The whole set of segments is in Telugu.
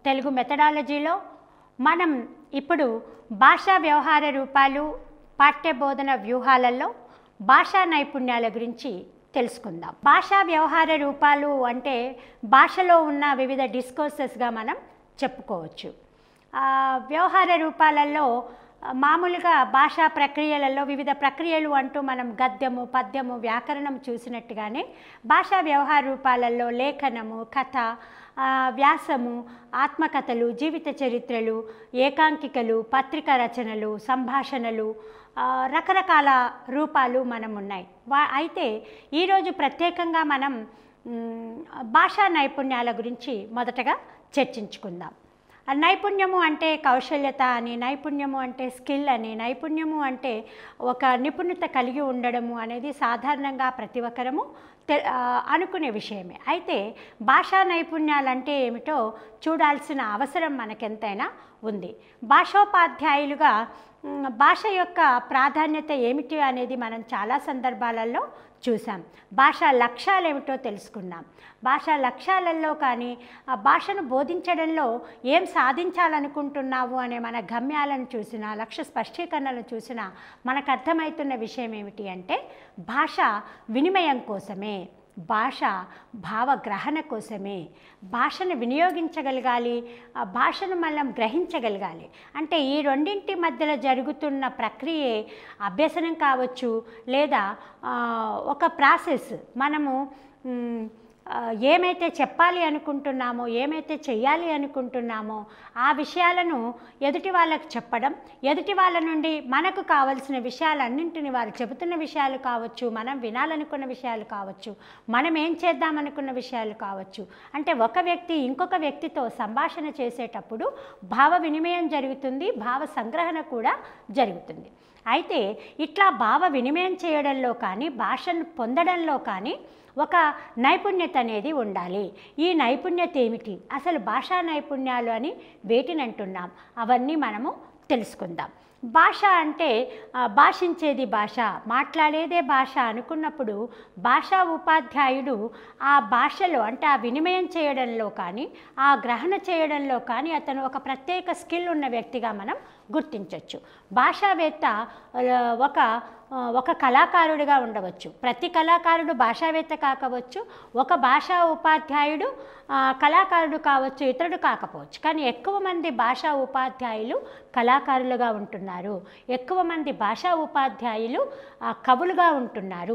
తెలుగు మెథడాలజీలో మనం ఇప్పుడు భాషా వ్యవహార రూపాలు పాఠ్యబోధన వ్యూహాలలో భాషా నైపుణ్యాల గురించి తెలుసుకుందాం భాషా వ్యవహార రూపాలు అంటే భాషలో ఉన్న వివిధ డిస్కోర్సెస్గా మనం చెప్పుకోవచ్చు ఆ, వ్యవహార రూపాలలో ఆ, మామూలుగా భాషా ప్రక్రియలలో వివిధ ప్రక్రియలు అంటూ మనం గద్యము పద్యము వ్యాకరణం చూసినట్టుగానే భాషా వ్యవహార రూపాలలో లేఖనము కథ ఆ, వ్యాసము ఆత్మకథలు జీవిత చరిత్రలు ఏకాంకికలు పత్రికా రచనలు సంభాషణలు ఆ, రకరకాల రూపాలు మనం ఉన్నాయి వా అయితే ఈరోజు ప్రత్యేకంగా మనం మ్, భాషా నైపుణ్యాల గురించి మొదటగా చర్చించుకుందాం ఆ నైపుణ్యము అంటే కౌశల్యత అని నైపుణ్యము అంటే స్కిల్ అని నైపుణ్యము అంటే ఒక నిపుణత కలిగి ఉండడము అనేది సాధారణంగా ప్రతి ఒక్కరము తె- ఆ, అనుకునే విషయమే అయితే భాషా నైపుణ్యాలు అంటే ఏమిటో చూడాల్సిన అవసరం మనకెంతైనా ఉంది భాషోపాధ్యాయులుగా మ్, భాష యొక్క ప్రాధాన్యత ఏమిటి అనేది మనం చాలా సందర్భాలలో చూసాం భాషా లక్ష్యాలు ఏమిటో తెలుసుకున్నాం భాషా లక్ష్యాలలో కానీ ఆ భాషను బోధించడంలో ఏం సాధించాలనుకుంటున్నావు అనే మన గమ్యాలను చూసినా లక్ష్య స్పష్టీకరణలను చూసినా మనకు అర్థమవుతున్న విషయం ఏమిటి అంటే భాష వినిమయం కోసమే భాష భావగ్రహణ కోసమే భాషను వినియోగించగలగాలి ఆ భాషను మనం గ్రహించగలగాలి అంటే ఈ రెండింటి మధ్యలో జరుగుతున్న ప్రక్రియే అభ్యసనం కావచ్చు లేదా ఆ, ఒక ప్రాసెస్ మనము మ్, ఆ, ఏమైతే చెప్పాలి అనుకుంటున్నామో ఏమైతే చెయ్యాలి అనుకుంటున్నామో ఆ విషయాలను ఎదుటి వాళ్ళకు చెప్పడం ఎదుటి వాళ్ళ నుండి మనకు కావలసిన విషయాలన్నింటిని వారు చెబుతున్న విషయాలు కావచ్చు మనం వినాలనుకున్న విషయాలు కావచ్చు మనం ఏం చేద్దామనుకున్న విషయాలు కావచ్చు అంటే ఒక వ్యక్తి ఇంకొక వ్యక్తితో సంభాషణ చేసేటప్పుడు భావ వినిమయం జరుగుతుంది భావ సంగ్రహణ కూడా జరుగుతుంది అయితే ఇట్లా భావ వినిమయం చేయడంలో కానీ భాషను పొందడంలో కానీ ఒక నైపుణ్యత అనేది ఉండాలి ఈ నైపుణ్యత ఏమిటి అసలు భాషా నైపుణ్యాలు అని వేటిని అంటున్నాం అవన్నీ మనము తెలుసుకుందాం భాష అంటే ఆ, భాషించేది భాష మాట్లాడేదే భాష అనుకున్నప్పుడు భాషా ఉపాధ్యాయుడు ఆ భాషలో అంటే ఆ వినిమయం చేయడంలో కానీ ఆ గ్రహణ చేయడంలో కానీ అతను ఒక ప్రత్యేక స్కిల్ ఉన్న వ్యక్తిగా మనం గుర్తించవచ్చు భాషావేత్త ఆ, ఒక ఆ, ఒక కళాకారుడిగా ఉండవచ్చు ప్రతి కళాకారుడు భాషావేత్త కాకవచ్చు ఒక భాషా ఉపాధ్యాయుడు ఆ, కళాకారుడు కావచ్చు ఇతరుడు కాకపోవచ్చు కానీ ఎక్కువ మంది భాషా ఉపాధ్యాయులు కళాకారులుగా ఉంటున్నారు ఎక్కువ మంది భాషా ఉపాధ్యాయులు ఆ, కవులుగా ఉంటున్నారు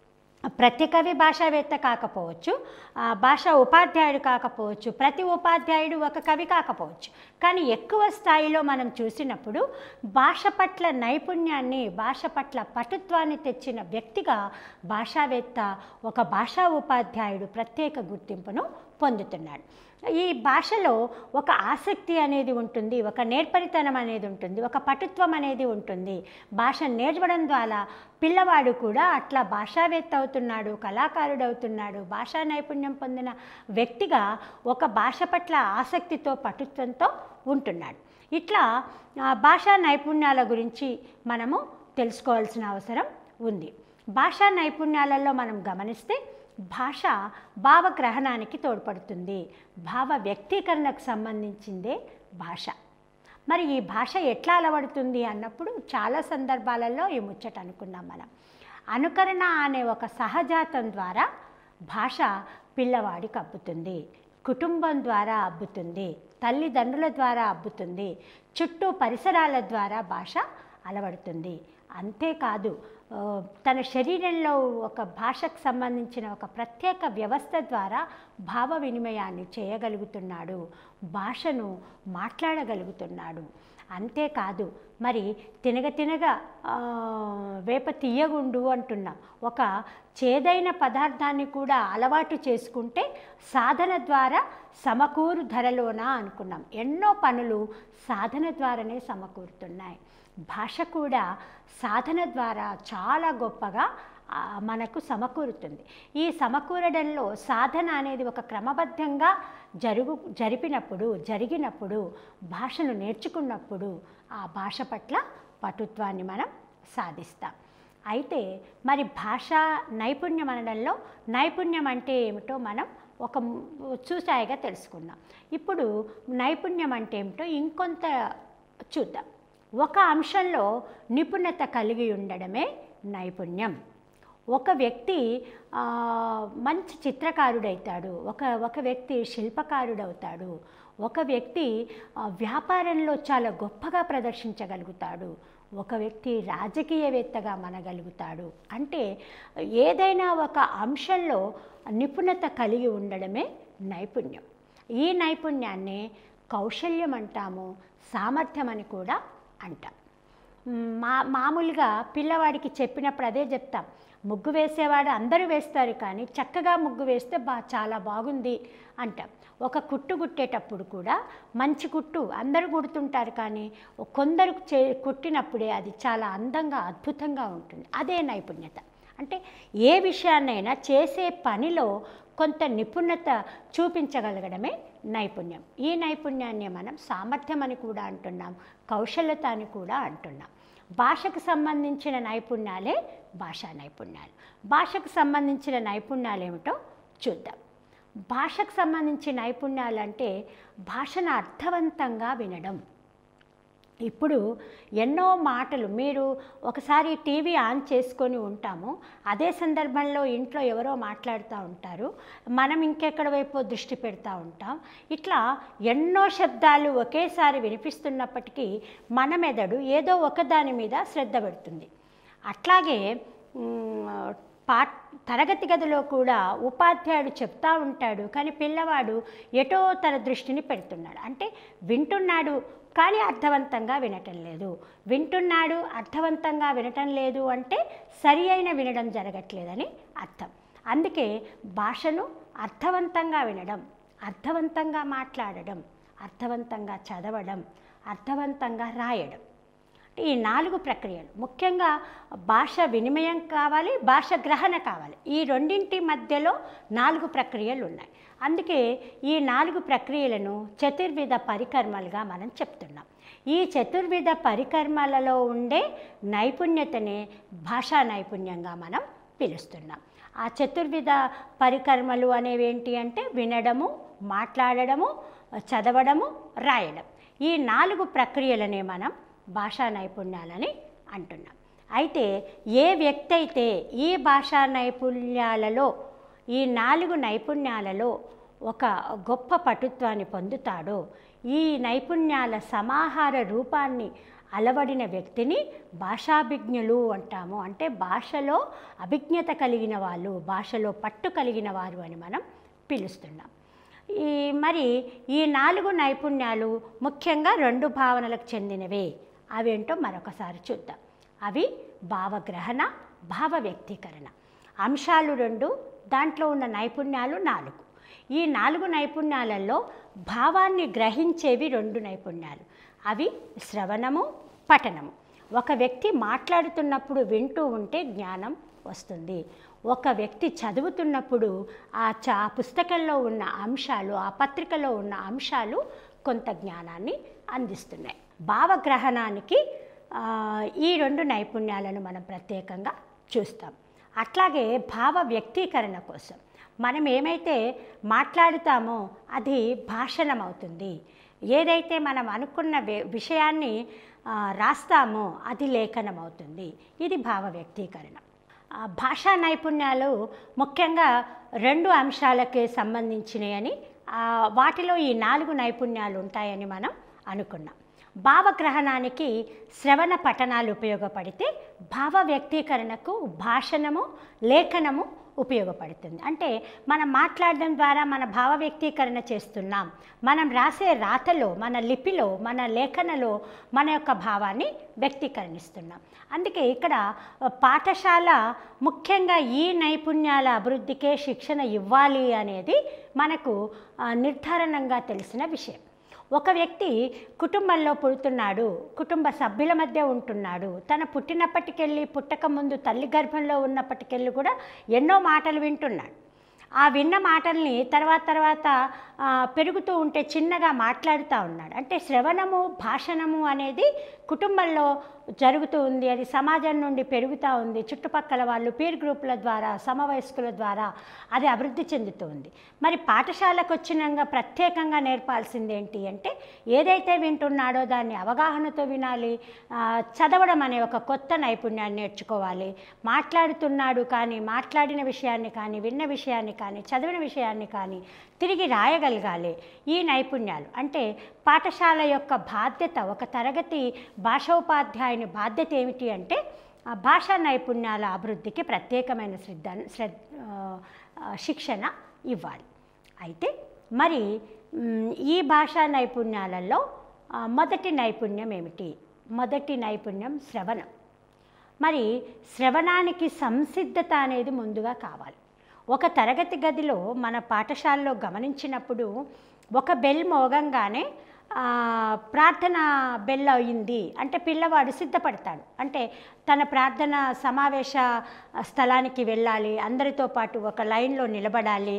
ప్రతి కవి భాషావేత్త కాకపోవచ్చు ఆ, భాషా ఉపాధ్యాయుడు కాకపోవచ్చు ప్రతి ఉపాధ్యాయుడు ఒక కవి కాకపోవచ్చు కానీ ఎక్కువ స్థాయిలో మనం చూసినప్పుడు భాష పట్ల నైపుణ్యాన్ని భాష పట్ల పటుత్వాన్ని తెచ్చిన వ్యక్తిగా భాషావేత్త ఒక భాషా ఉపాధ్యాయుడు ప్రత్యేక గుర్తింపును పొందుతున్నాడు ఈ భాషలో ఒక ఆసక్తి అనేది ఉంటుంది ఒక నేర్పరితనం అనేది ఉంటుంది ఒక పటుత్వం అనేది ఉంటుంది భాష నేర్పడం ద్వారా పిల్లవాడు కూడా అట్లా భాషావేత్త అవుతున్నాడు కళాకారుడు అవుతున్నాడు భాషా నైపుణ్యం పొందిన వ్యక్తిగా ఒక భాష పట్ల ఆసక్తితో పటుత్వంతో ఉంటున్నాడు ఇట్లా ఆ, భాషా నైపుణ్యాల గురించి మనము తెలుసుకోవాల్సిన అవసరం ఉంది భాషా నైపుణ్యాలలో మనం గమనిస్తే భాష భావగ్రహణానికి తోడ్పడుతుంది భావ వ్యక్తీకరణకు సంబంధించిందే భాష మరి ఈ భాష ఎట్లా అలవడుతుంది అన్నప్పుడు చాలా సందర్భాలలో ఈ ముచ్చట అనుకున్నాం మనం అనుకరణ అనే ఒక సహజాతం ద్వారా భాష పిల్లవాడికి అబ్బుతుంది కుటుంబం ద్వారా అబ్బుతుంది తల్లిదండ్రుల ద్వారా అబ్బుతుంది చుట్టూ పరిసరాల ద్వారా భాష అలవడుతుంది అంతేకాదు ఆ, తన శరీరంలో ఒక భాషకు సంబంధించిన ఒక ప్రత్యేక వ్యవస్థ ద్వారా భావ వినిమయాన్ని చేయగలుగుతున్నాడు భాషను మాట్లాడగలుగుతున్నాడు అంతేకాదు మరి తినగ తినగ ఆ, వేప తీయగుండు అంటున్నాం ఒక చేదైన పదార్థాన్ని కూడా అలవాటు చేసుకుంటే సాధన ద్వారా సమకూరు ధరలోన అనుకున్నాం ఎన్నో పనులు సాధన ద్వారానే సమకూరుతున్నాయి భాష కూడా సాధన ద్వారా చాలా గొప్పగా ఆ, మనకు సమకూరుతుంది ఈ సమకూరడంలో సాధన అనేది ఒక క్రమబద్ధంగా జరుగు జరిపినప్పుడు జరిగినప్పుడు భాషను నేర్చుకున్నప్పుడు ఆ భాష పట్ల పటుత్వాన్ని మనం సాధిస్తాం అయితే మరి భాషా నైపుణ్యం అనడంలో నైపుణ్యం అంటే ఏమిటో మనం ఒక చూసాయిగా తెలుసుకున్నాం ఇప్పుడు నైపుణ్యం అంటే ఏమిటో ఇంకొంత చూద్దాం ఒక అంశంలో నిపుణత కలిగి ఉండడమే నైపుణ్యం ఒక వ్యక్తి ఆ, మంచి చిత్రకారుడవుతాడు ఒక ఒక వ్యక్తి శిల్పకారుడవుతాడు ఒక వ్యక్తి ఆ, వ్యాపారంలో చాలా గొప్పగా ప్రదర్శించగలుగుతాడు ఒక వ్యక్తి రాజకీయవేత్తగా మనగలుగుతాడు అంటే ఏదైనా ఒక అంశంలో నిపుణత కలిగి ఉండడమే నైపుణ్యం ఈ నైపుణ్యాన్ని కౌశల్యం అంటాము సామర్థ్యం అని కూడా అంటాం మా మామూలుగా పిల్లవాడికి చెప్పినప్పుడు అదే చెప్తాం ముగ్గు వేసేవాడు అందరూ వేస్తారు కానీ చక్కగా ముగ్గు వేస్తే బా చాలా బాగుంది అంటాం ఒక కుట్టు కుట్టేటప్పుడు కూడా మంచి కుట్టు అందరూ కుడుతుంటారు కానీ కొందరు చే కుట్టినప్పుడే అది చాలా అందంగా అద్భుతంగా ఉంటుంది అదే నైపుణ్యత అంటే ఏ విషయాన్నైనా చేసే పనిలో కొంత నిపుణత చూపించగలగడమే నైపుణ్యం ఈ నైపుణ్యాన్ని మనం సామర్థ్యం అని కూడా అంటున్నాం కౌశల్యత అని కూడా అంటున్నాం భాషకు సంబంధించిన నైపుణ్యాలే భాషా నైపుణ్యాలు భాషకు సంబంధించిన నైపుణ్యాలు ఏమిటో చూద్దాం భాషకు సంబంధించిన నైపుణ్యాలు అంటే భాషను అర్థవంతంగా వినడం ఇప్పుడు ఎన్నో మాటలు మీరు ఒకసారి టీవీ ఆన్ చేసుకొని ఉంటాము అదే సందర్భంలో ఇంట్లో ఎవరో మాట్లాడుతూ ఉంటారు మనం ఇంకెక్కడ వైపు దృష్టి పెడతా ఉంటాం ఇట్లా ఎన్నో శబ్దాలు ఒకేసారి వినిపిస్తున్నప్పటికీ మన మెదడు ఏదో ఒకదాని మీద శ్రద్ధ పెడుతుంది అట్లాగే మ్, పా తరగతి గదిలో కూడా ఉపాధ్యాయుడు చెప్తా ఉంటాడు కానీ పిల్లవాడు ఎటో తన దృష్టిని పెడుతున్నాడు అంటే వింటున్నాడు కానీ అర్థవంతంగా వినటం లేదు వింటున్నాడు అర్థవంతంగా వినటం లేదు అంటే సరి అయిన వినడం జరగట్లేదని అర్థం అందుకే భాషను అర్థవంతంగా వినడం అర్థవంతంగా మాట్లాడడం అర్థవంతంగా చదవడం అర్థవంతంగా రాయడం ఈ నాలుగు ప్రక్రియలు ముఖ్యంగా భాష వినిమయం కావాలి భాష గ్రహణ కావాలి ఈ రెండింటి మధ్యలో నాలుగు ప్రక్రియలు ఉన్నాయి అందుకే ఈ నాలుగు ప్రక్రియలను చతుర్విధ పరికర్మలుగా మనం చెప్తున్నాం ఈ చతుర్విధ పరికర్మలలో ఉండే నైపుణ్యతనే భాషా నైపుణ్యంగా మనం పిలుస్తున్నాం ఆ చతుర్విధ పరికర్మలు అనేవి ఏంటి అంటే వినడము మాట్లాడడము చదవడము రాయడం ఈ నాలుగు ప్రక్రియలనే మనం భాషా నైపుణ్యాలని అంటున్నాం అయితే ఏ వ్యక్తి అయితే ఈ భాషా నైపుణ్యాలలో ఈ నాలుగు నైపుణ్యాలలో ఒక గొప్ప పటుత్వాన్ని పొందుతాడో ఈ నైపుణ్యాల సమాహార రూపాన్ని అలవడిన వ్యక్తిని భాషాభిజ్ఞులు అంటాము అంటే భాషలో అభిజ్ఞత కలిగిన వాళ్ళు భాషలో పట్టు కలిగిన వారు అని మనం పిలుస్తున్నాం ఈ మరి ఈ నాలుగు నైపుణ్యాలు ముఖ్యంగా రెండు భావనలకు చెందినవే అవేంటో మరొకసారి చూద్దాం అవి భావగ్రహణ భావ వ్యక్తీకరణ అంశాలు రెండు దాంట్లో ఉన్న నైపుణ్యాలు నాలుగు ఈ నాలుగు నైపుణ్యాలలో భావాన్ని గ్రహించేవి రెండు నైపుణ్యాలు అవి శ్రవణము పఠనము ఒక వ్యక్తి మాట్లాడుతున్నప్పుడు వింటూ ఉంటే జ్ఞానం వస్తుంది ఒక వ్యక్తి చదువుతున్నప్పుడు ఆ చ ఆ పుస్తకంలో ఉన్న అంశాలు ఆ పత్రికలో ఉన్న అంశాలు కొంత జ్ఞానాన్ని అందిస్తున్నాయి భావగ్రహణానికి ఆ, ఈ రెండు నైపుణ్యాలను మనం ప్రత్యేకంగా చూస్తాం అట్లాగే భావ వ్యక్తీకరణ కోసం మనం ఏమైతే మాట్లాడుతామో అది భాషణం అవుతుంది ఏదైతే మనం అనుకున్న వి- విషయాన్ని ఆ, రాస్తామో అది లేఖనం అవుతుంది ఇది భావ వ్యక్తీకరణ ఆ, భాషా నైపుణ్యాలు ముఖ్యంగా రెండు అంశాలకే సంబంధించినవి వాటిలో ఈ నాలుగు నైపుణ్యాలు ఉంటాయని మనం అనుకున్నాం భావగ్రహణానికి శ్రవణ పఠనాలు ఉపయోగపడితే భావ వ్యక్తీకరణకు భాషణము లేఖనము ఉపయోగపడుతుంది అంటే మనం మాట్లాడడం ద్వారా మన భావ వ్యక్తీకరణ చేస్తున్నాం మనం రాసే రాతలో మన లిపిలో మన లేఖనలో మన యొక్క భావాన్ని వ్యక్తీకరణిస్తున్నాం అందుకే ఇక్కడ ఆ, పాఠశాల ముఖ్యంగా ఈ నైపుణ్యాల అభివృద్ధికే శిక్షణ ఇవ్వాలి అనేది మనకు ఆ, నిర్ధారణంగా తెలిసిన విషయం ఒక వ్యక్తి కుటుంబంలో పుడుతున్నాడు కుటుంబ సభ్యుల మధ్య ఉంటున్నాడు తన పుట్టినప్పటికెళ్ళి పుట్టక ముందు తల్లి గర్భంలో ఉన్నప్పటికెళ్ళి కూడా ఎన్నో మాటలు వింటున్నాడు ఆ విన్న మాటల్ని తర్వాత తర్వాత ఆ, పెరుగుతూ ఉంటే చిన్నగా మాట్లాడుతూ ఉన్నాడు అంటే శ్రవణము భాషణము అనేది కుటుంబంలో జరుగుతూ ఉంది అది సమాజం నుండి పెరుగుతూ ఉంది చుట్టుపక్కల వాళ్ళు పీర్ గ్రూపుల ద్వారా సమవయస్కుల ద్వారా అది అభివృద్ధి చెందుతూ ఉంది మరి పాఠశాలకు వచ్చినాక ప్రత్యేకంగా నేర్పాల్సింది ఏంటి అంటే ఏదైతే వింటున్నాడో దాన్ని అవగాహనతో వినాలి ఆ, చదవడం అనే ఒక కొత్త నైపుణ్యాన్ని నేర్చుకోవాలి మాట్లాడుతున్నాడు కానీ మాట్లాడిన విషయాన్ని కానీ విన్న విషయాన్ని కానీ చదివిన విషయాన్ని కానీ తిరిగి రాయగలగాలి ఈ నైపుణ్యాలు అంటే పాఠశాల యొక్క బాధ్యత ఒక తరగతి భాషోపాధ్యాయుని బాధ్యత ఏమిటి అంటే ఆ భాషా నైపుణ్యాల అభివృద్ధికి ప్రత్యేకమైన శ్రద్ధ శ్రద్ధ ఆ, ఆ, శిక్షణ ఇవ్వాలి అయితే మరి మ్, ఈ భాషా నైపుణ్యాలలో ఆ, మొదటి నైపుణ్యం ఏమిటి మొదటి నైపుణ్యం శ్రవణం మరి శ్రవణానికి సంసిద్ధత అనేది ముందుగా కావాలి ఒక తరగతి గదిలో మన పాఠశాలలో గమనించినప్పుడు ఒక బెల్ మోగంగానే ఆ, ప్రార్థన బెల్ అయింది అంటే పిల్లవాడు సిద్ధపడతాడు అంటే తన ప్రార్థన సమావేశ స్థలానికి వెళ్ళాలి అందరితో పాటు ఒక లైన్లో నిలబడాలి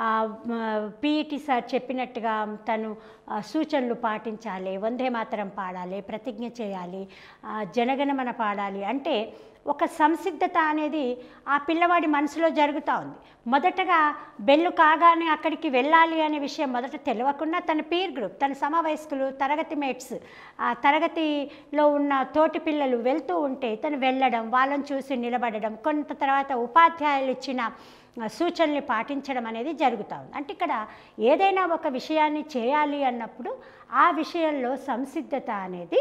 పీఈటీ సార్ చెప్పినట్టుగా తను ఆ, సూచనలు పాటించాలి వందే మాతరం పాడాలి ప్రతిజ్ఞ చేయాలి ఆ, జనగణమన పాడాలి అంటే ఒక సంసిద్ధత అనేది ఆ పిల్లవాడి మనసులో జరుగుతూ ఉంది మొదటగా బెల్లు కాగానే అక్కడికి వెళ్ళాలి అనే విషయం మొదట తెలియకుండా తన పీర్ గ్రూప్ తన సమవయస్కులు తరగతి మేట్స్ ఆ తరగతిలో ఉన్న తోటి పిల్లలు వెళ్తూ ఉంటే తను వెళ్ళడం వాళ్ళని చూసి నిలబడడం కొంత తర్వాత ఉపాధ్యాయులు ఇచ్చిన ఆ, సూచనల్ని పాటించడం అనేది జరుగుతూ ఉంది అంటే ఇక్కడ ఏదైనా ఒక విషయాన్ని చేయాలి అన్నప్పుడు ఆ విషయంలో సంసిద్ధత అనేది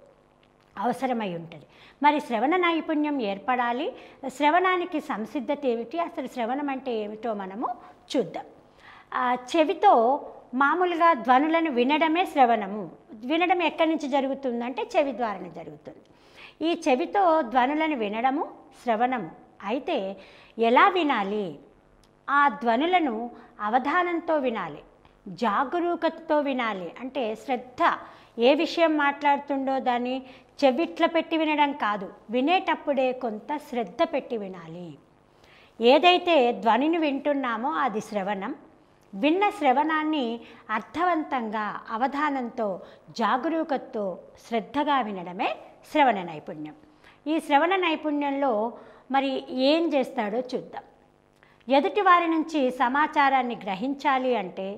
అవసరమై ఉంటుంది మరి శ్రవణ నైపుణ్యం ఏర్పడాలి శ్రవణానికి సంసిద్ధత ఏమిటి అసలు శ్రవణం అంటే ఏమిటో మనము చూద్దాం ఆ, చెవితో మామూలుగా ధ్వనులను వినడమే శ్రవణము వినడం ఎక్కడి నుంచి జరుగుతుందంటే చెవి ద్వారానే జరుగుతుంది ఈ చెవితో ధ్వనులను వినడము శ్రవణము అయితే ఎలా వినాలి ఆ ధ్వనులను అవధానంతో వినాలి జాగరూకతతో వినాలి అంటే శ్రద్ధ ఏ విషయం మాట్లాడుతుండో దాన్ని చెవిట్లో పెట్టి వినడం కాదు వినేటప్పుడే కొంత శ్రద్ధ పెట్టి వినాలి ఏదైతే ధ్వనిని వింటున్నామో అది శ్రవణం విన్న శ్రవణాన్ని అర్థవంతంగా అవధానంతో జాగరూకతతో శ్రద్ధగా వినడమే శ్రవణ నైపుణ్యం ఈ శ్రవణ నైపుణ్యంలో మరి ఏం చేస్తాడో చూద్దాం ఎదుటి వారి నుంచి సమాచారాన్ని గ్రహించాలి అంటే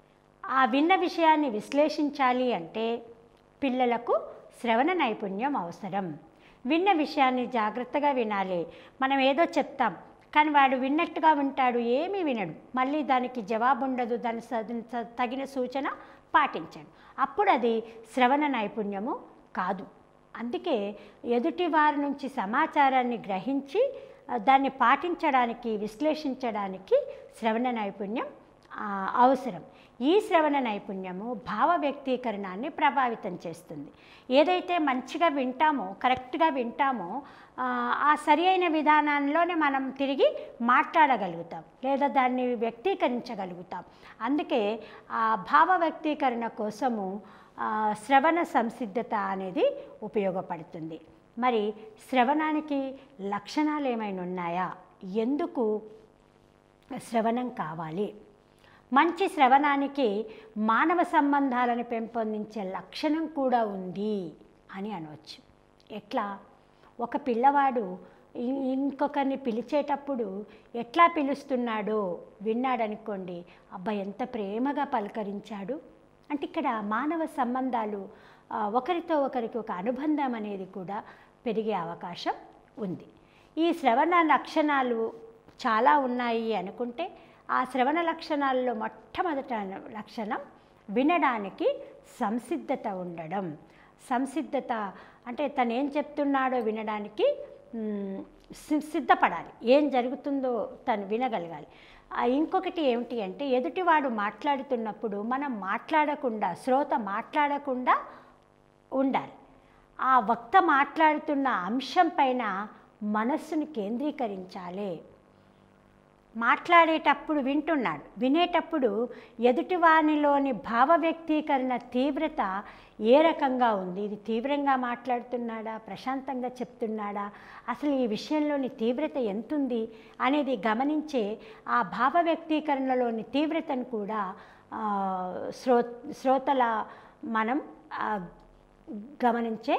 ఆ విన్న విషయాన్ని విశ్లేషించాలి అంటే పిల్లలకు శ్రవణ నైపుణ్యం అవసరం విన్న విషయాన్ని జాగ్రత్తగా వినాలి మనం ఏదో చెప్తాం కానీ వాడు విన్నట్టుగా వింటాడు ఏమీ వినడు మళ్ళీ దానికి జవాబు ఉండదు దాని స- స- తగిన సూచన పాటించడు అప్పుడు అది శ్రవణ నైపుణ్యము కాదు అందుకే ఎదుటి వారి నుంచి సమాచారాన్ని గ్రహించి ఆ, దాన్ని పాటించడానికి విశ్లేషించడానికి శ్రవణ నైపుణ్యం ఆ, అవసరం ఈ శ్రవణ నైపుణ్యము భావ వ్యక్తీకరణాన్ని ప్రభావితం చేస్తుంది ఏదైతే మంచిగా వింటామో కరెక్ట్గా వింటామో ఆ, ఆ సరి అయిన విధానంలోనే మనం తిరిగి మాట్లాడగలుగుతాం లేదా దాన్ని వ్యక్తీకరించగలుగుతాం అందుకే ఆ భావ వ్యక్తీకరణ కోసము ఆ, శ్రవణ సంసిద్ధత అనేది ఉపయోగపడుతుంది మరి శ్రవణానికి లక్షణాలు ఏమైనా ఉన్నాయా ఎందుకు శ్రవణం కావాలి మంచి శ్రవణానికి మానవ సంబంధాలను పెంపొందించే లక్షణం కూడా ఉంది అని అనవచ్చు ఎట్లా ఒక పిల్లవాడు ఇ- ఇంకొకరిని పిలిచేటప్పుడు ఎట్లా పిలుస్తున్నాడో విన్నాడనుకోండి అబ్బా ఎంత ప్రేమగా పలకరించాడు అంటే ఇక్కడ మానవ సంబంధాలు ఆ, ఒకరితో ఒకరికి ఒక అనుబంధం అనేది కూడా పెరిగే అవకాశం ఉంది ఈ శ్రవణ లక్షణాలు చాలా ఉన్నాయి అనుకుంటే ఆ శ్రవణ లక్షణాల్లో మొట్టమొదట లక్షణం వినడానికి సంసిద్ధత ఉండడం సంసిద్ధత అంటే తను ఏం చెప్తున్నాడో వినడానికి మ్, సి- సిద్ధపడాలి ఏం జరుగుతుందో తను వినగలగాలి ఆ, ఇంకొకటి ఏమిటి అంటే ఎదుటివాడు మాట్లాడుతున్నప్పుడు మనం మాట్లాడకుండా శ్రోత మాట్లాడకుండా ఉండాలి ఆ వక్త మాట్లాడుతున్న అంశం పైన మనస్సును కేంద్రీకరించాలి మాట్లాడేటప్పుడు వింటున్నాడు వినేటప్పుడు ఎదుటివానిలోని భావ వ్యక్తీకరణ తీవ్రత ఏ రకంగా ఉంది ఇది తీవ్రంగా మాట్లాడుతున్నాడా ప్రశాంతంగా చెప్తున్నాడా అసలు ఈ విషయంలోని తీవ్రత ఎంతుంది అనేది గమనించే ఆ భావ వ్యక్తీకరణలోని తీవ్రతను కూడా ఆ, శ్రో శ్రోతల మనం ఆ, గమనించే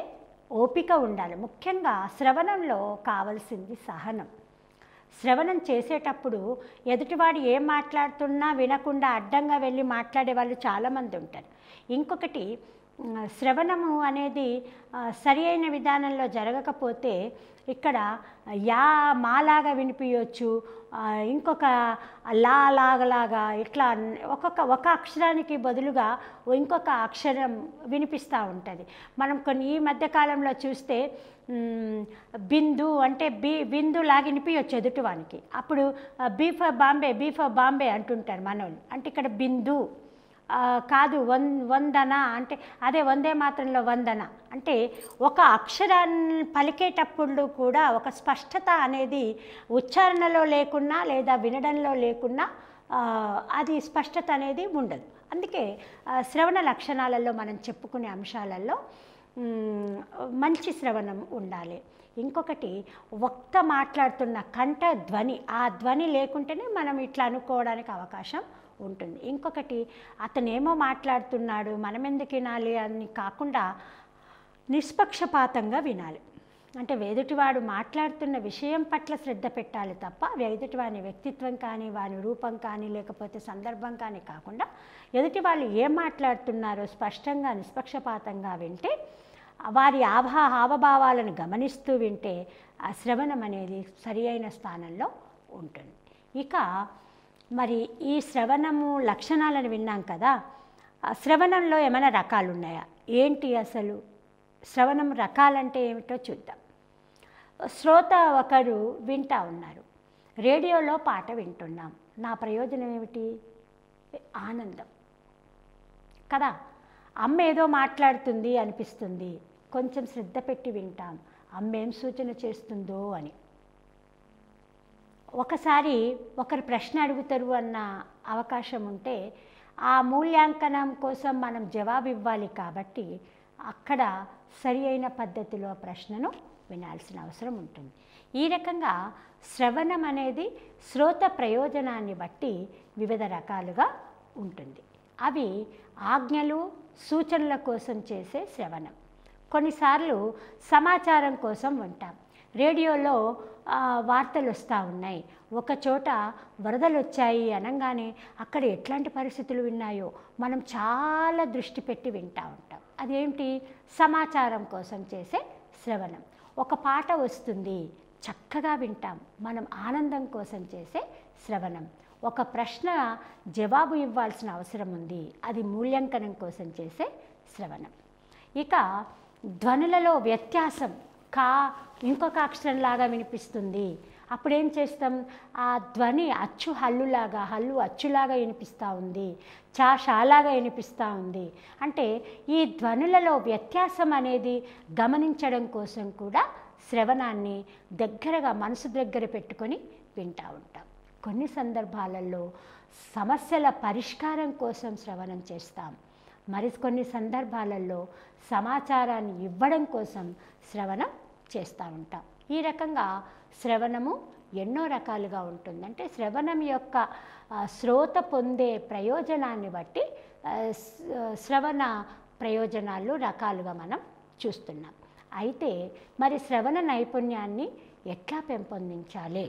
ఓపిక ఉండాలి ముఖ్యంగా శ్రవణంలో కావలసింది సహనం శ్రవణం చేసేటప్పుడు ఎదుటివాడు ఏం మాట్లాడుతున్నా వినకుండా అడ్డంగా వెళ్ళి మాట్లాడే వాళ్ళు చాలామంది ఉంటారు ఇంకొకటి ఉమ్, శ్రవణము అనేది ఆ, సరి అయిన విధానంలో జరగకపోతే ఇక్కడ యా మాలాగా వినిపించవచ్చు ఇంకొక లా లాగలాగా ఇట్లా అన్- ఒక్కొక్క ఒక అక్షరానికి బదులుగా ఇంకొక అక్షరం వినిపిస్తూ ఉంటుంది మనం కొన్ని ఈ మధ్యకాలంలో చూస్తే మ్, బిందు అంటే బి బిందు లాగా వినిపించవచ్చు ఎదుటివానికి అప్పుడు B for Bombay B for Bombay అంటుంటారు మనోళ్ళు అంటే ఇక్కడ బిందు ఆ, కాదు వన్ వందన అంటే అదే వందే మాత్రంలో వందన అంటే ఒక అక్షరాన్ని పలికేటప్పుడు కూడా ఒక స్పష్టత అనేది ఉచ్చారణలో లేకున్నా లేదా వినడంలో లేకున్నా ఆ, అది స్పష్టత అనేది ఉండదు అందుకే ఆ, శ్రవణ లక్షణాలలో మనం చెప్పుకునే అంశాలలో మ్, మంచి శ్రవణం ఉండాలి ఇంకొకటి వక్త మాట్లాడుతున్న కంఠ ధ్వని ఆ ధ్వని లేకుంటేనే మనం ఇట్లా అనుకోవడానికి అవకాశం ఉంటుంది ఇంకొకటి అతనేమో మాట్లాడుతున్నాడు మనం ఎందుకు వినాలి అని కాకుండా నిష్పక్షపాతంగా వినాలి అంటే ఎదుటివాడు మాట్లాడుతున్న విషయం పట్ల శ్రద్ధ పెట్టాలి తప్ప ఎదుటివాని వ్యక్తిత్వం కానీ వాని రూపం కానీ లేకపోతే సందర్భం కానీ కాకుండా ఎదుటి వాళ్ళు ఏం మాట్లాడుతున్నారో స్పష్టంగా నిష్పక్షపాతంగా వింటే వారి ఆభా హావభావాలను గమనిస్తూ వింటే ఆ శ్రవణం అనేది సరి అయిన స్థానంలో ఉంటుంది ఇక మరి ఈ శ్రవణము లక్షణాలను విన్నాం కదా ఆ శ్రవణంలో ఏమైనా రకాలు ఉన్నాయా ఏంటి అసలు శ్రవణం రకాలంటే ఏమిటో చూద్దాం శ్రోత ఒకరు వింటా ఉన్నారు రేడియోలో పాట వింటున్నాం నా ప్రయోజనం ఏమిటి ఆనందం కదా అమ్మ ఏదో మాట్లాడుతుంది అనిపిస్తుంది కొంచెం శ్రద్ధ పెట్టి వింటాం అమ్మ ఏం సూచన చేస్తుందో అని ఒకసారి ఒకరు ప్రశ్న అడుగుతారు అన్న అవకాశం ఉంటే ఆ మూల్యాంకనం కోసం మనం జవాబు ఇవ్వాలి కాబట్టి అక్కడ సరి అయిన పద్ధతిలో ప్రశ్నను వినాల్సిన అవసరం ఉంటుంది ఈ రకంగా శ్రవణం అనేది శ్రోత ప్రయోజనాన్ని బట్టి వివిధ రకాలుగా ఉంటుంది అవి ఆజ్ఞలు సూచనల కోసం చేసే శ్రవణం కొన్నిసార్లు సమాచారం కోసం వింటాం రేడియోలో ఆ, వార్తలు వస్తూ ఉన్నాయి ఒక చోట వరదలు వచ్చాయి అనగానే అక్కడ ఎట్లాంటి పరిస్థితులు విన్నాయో మనం చాలా దృష్టి పెట్టి వింటూ ఉంటాం అదేంటి సమాచారం కోసం చేసే శ్రవణం ఒక పాట వస్తుంది చక్కగా వింటాం మనం ఆనందం కోసం చేసే శ్రవణం ఒక ప్రశ్న జవాబు ఇవ్వాల్సిన అవసరం ఉంది అది మూల్యాంకనం కోసం చేసే శ్రవణం ఇక ధ్వనులలో వ్యత్యాసం కా ఇంకొక అక్షరంలాగా వినిపిస్తుంది అప్పుడేం చేస్తాం ఆ ధ్వని అచ్చు హల్లులాగా హల్లు అచ్చులాగా వినిపిస్తూ ఉంది చా షాలాగా వినిపిస్తూ ఉంది అంటే ఈ ధ్వనులలో వ్యత్యాసం అనేది గమనించడం కోసం కూడా శ్రవణాన్ని దగ్గరగా మనసు దగ్గర పెట్టుకొని వింటూ ఉంటాం కొన్ని సందర్భాలలో సమస్యల పరిష్కారం కోసం శ్రవణం చేస్తాం మరికొన్ని సందర్భాలలో సమాచారాన్ని ఇవ్వడం కోసం శ్రవణం చేస్తూ ఉంటాం ఈ రకంగా శ్రవణము ఎన్నో రకాలుగా ఉంటుంది అంటే శ్రవణం యొక్క ఆ, శ్రోత పొందే ప్రయోజనాన్ని బట్టి ఆ, స్- శ్రవణ ప్రయోజనాలు రకాలుగా మనం చూస్తున్నాం అయితే మరి శ్రవణ నైపుణ్యాన్ని ఎట్లా పెంపొందించాలి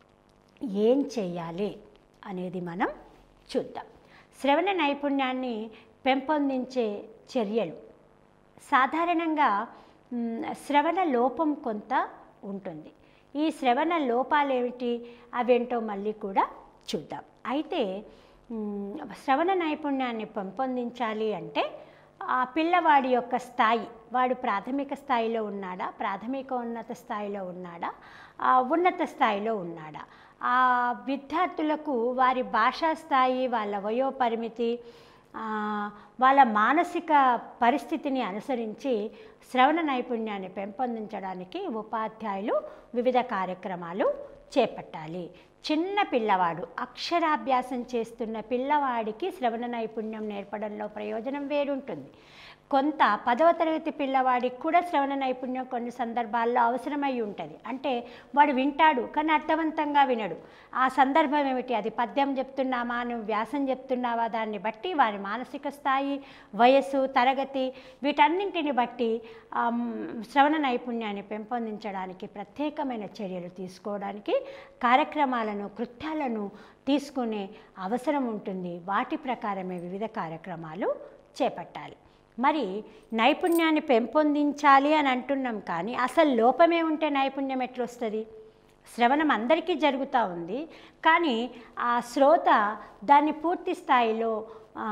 ఏం చేయాలి అనేది మనం చూద్దాం శ్రవణ నైపుణ్యాన్ని పెంపొందించే చర్యలు సాధారణంగా మ్, శ్రవణ లోపం కొంత ఉంటుంది ఈ శ్రవణ లోపాలు ఏమిటి అవేంటో మళ్ళీ కూడా చూద్దాం అయితే మ్, శ్రవణ నైపుణ్యాన్ని పెంపొందించాలి అంటే ఆ పిల్లవాడి యొక్క స్థాయి వాడు ప్రాథమిక స్థాయిలో ఉన్నాడా ప్రాథమిక ఉన్నత స్థాయిలో ఉన్నాడా ఆ ఉన్నత స్థాయిలో ఉన్నాడా ఆ విద్యార్థులకు వారి భాషా స్థాయి వాళ్ళ వయోపరిమితి ఆ, వాళ్ళ మానసిక పరిస్థితిని అనుసరించి శ్రవణ నైపుణ్యాన్ని పెంపొందించడానికి ఉపాధ్యాయులు వివిధ కార్యక్రమాలు చేపట్టాలి చిన్న పిల్లవాడు అక్షరాభ్యాసం చేస్తున్న పిల్లవాడికి శ్రవణ నైపుణ్యం నేర్పడంలో ప్రయోజనం వేరుంటుంది కొంత పదవ తరగతి పిల్లవాడికి కూడా శ్రవణ నైపుణ్యం కొన్ని సందర్భాల్లో అవసరమై ఉంటుంది అంటే వాడు వింటాడు కానీ అర్థవంతంగా వినడు ఆ సందర్భం ఏమిటి అది పద్యం చెప్తున్నామా నువ్వు వ్యాసం చెప్తున్నావా దాన్ని బట్టి వారి మానసిక స్థాయి వయస్సు తరగతి వీటన్నింటిని బట్టి ఆమ్, శ్రవణ నైపుణ్యాన్ని పెంపొందించడానికి ప్రత్యేకమైన చర్యలు తీసుకోవడానికి కార్యక్రమాలను కృత్యాలను తీసుకునే అవసరం ఉంటుంది వాటి ప్రకారమే వివిధ కార్యక్రమాలు చేపట్టాలి మరి నైపుణ్యాన్ని పెంపొందించాలి అని అంటున్నాం కానీ అసలు లోపమే ఉంటే నైపుణ్యం ఎట్లొస్తుంది శ్రవణం అందరికీ జరుగుతూ ఉంది కానీ ఆ శ్రోత దాన్ని పూర్తి స్థాయిలో ఆ,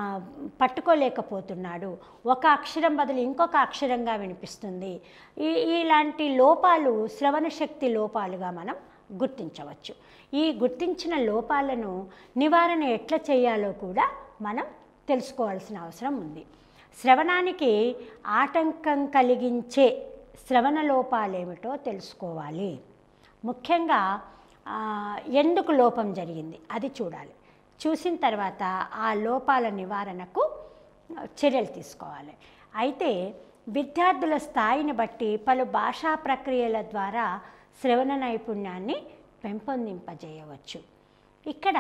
పట్టుకోలేకపోతున్నాడు ఒక అక్షరం బదులు ఇంకొక అక్షరంగా వినిపిస్తుంది ఈ ఇలాంటి లోపాలు శ్రవణ శక్తి లోపాలుగా మనం గుర్తించవచ్చు ఈ గుర్తించిన లోపాలను నివారణ ఎట్లా చేయాలో కూడా మనం తెలుసుకోవాల్సిన అవసరం ఉంది శ్రవణానికి ఆటంకం కలిగించే శ్రవణ లోపాలేమిటో తెలుసుకోవాలి ముఖ్యంగా ఆ, ఎందుకు లోపం జరిగింది అది చూడాలి చూసిన తర్వాత ఆ లోపాల నివారణకు చర్యలు తీసుకోవాలి అయితే విద్యార్థుల స్థాయిని బట్టి పలు భాషా ప్రక్రియల ద్వారా శ్రవణ నైపుణ్యాన్ని పెంపొందింపజేయవచ్చు ఇక్కడ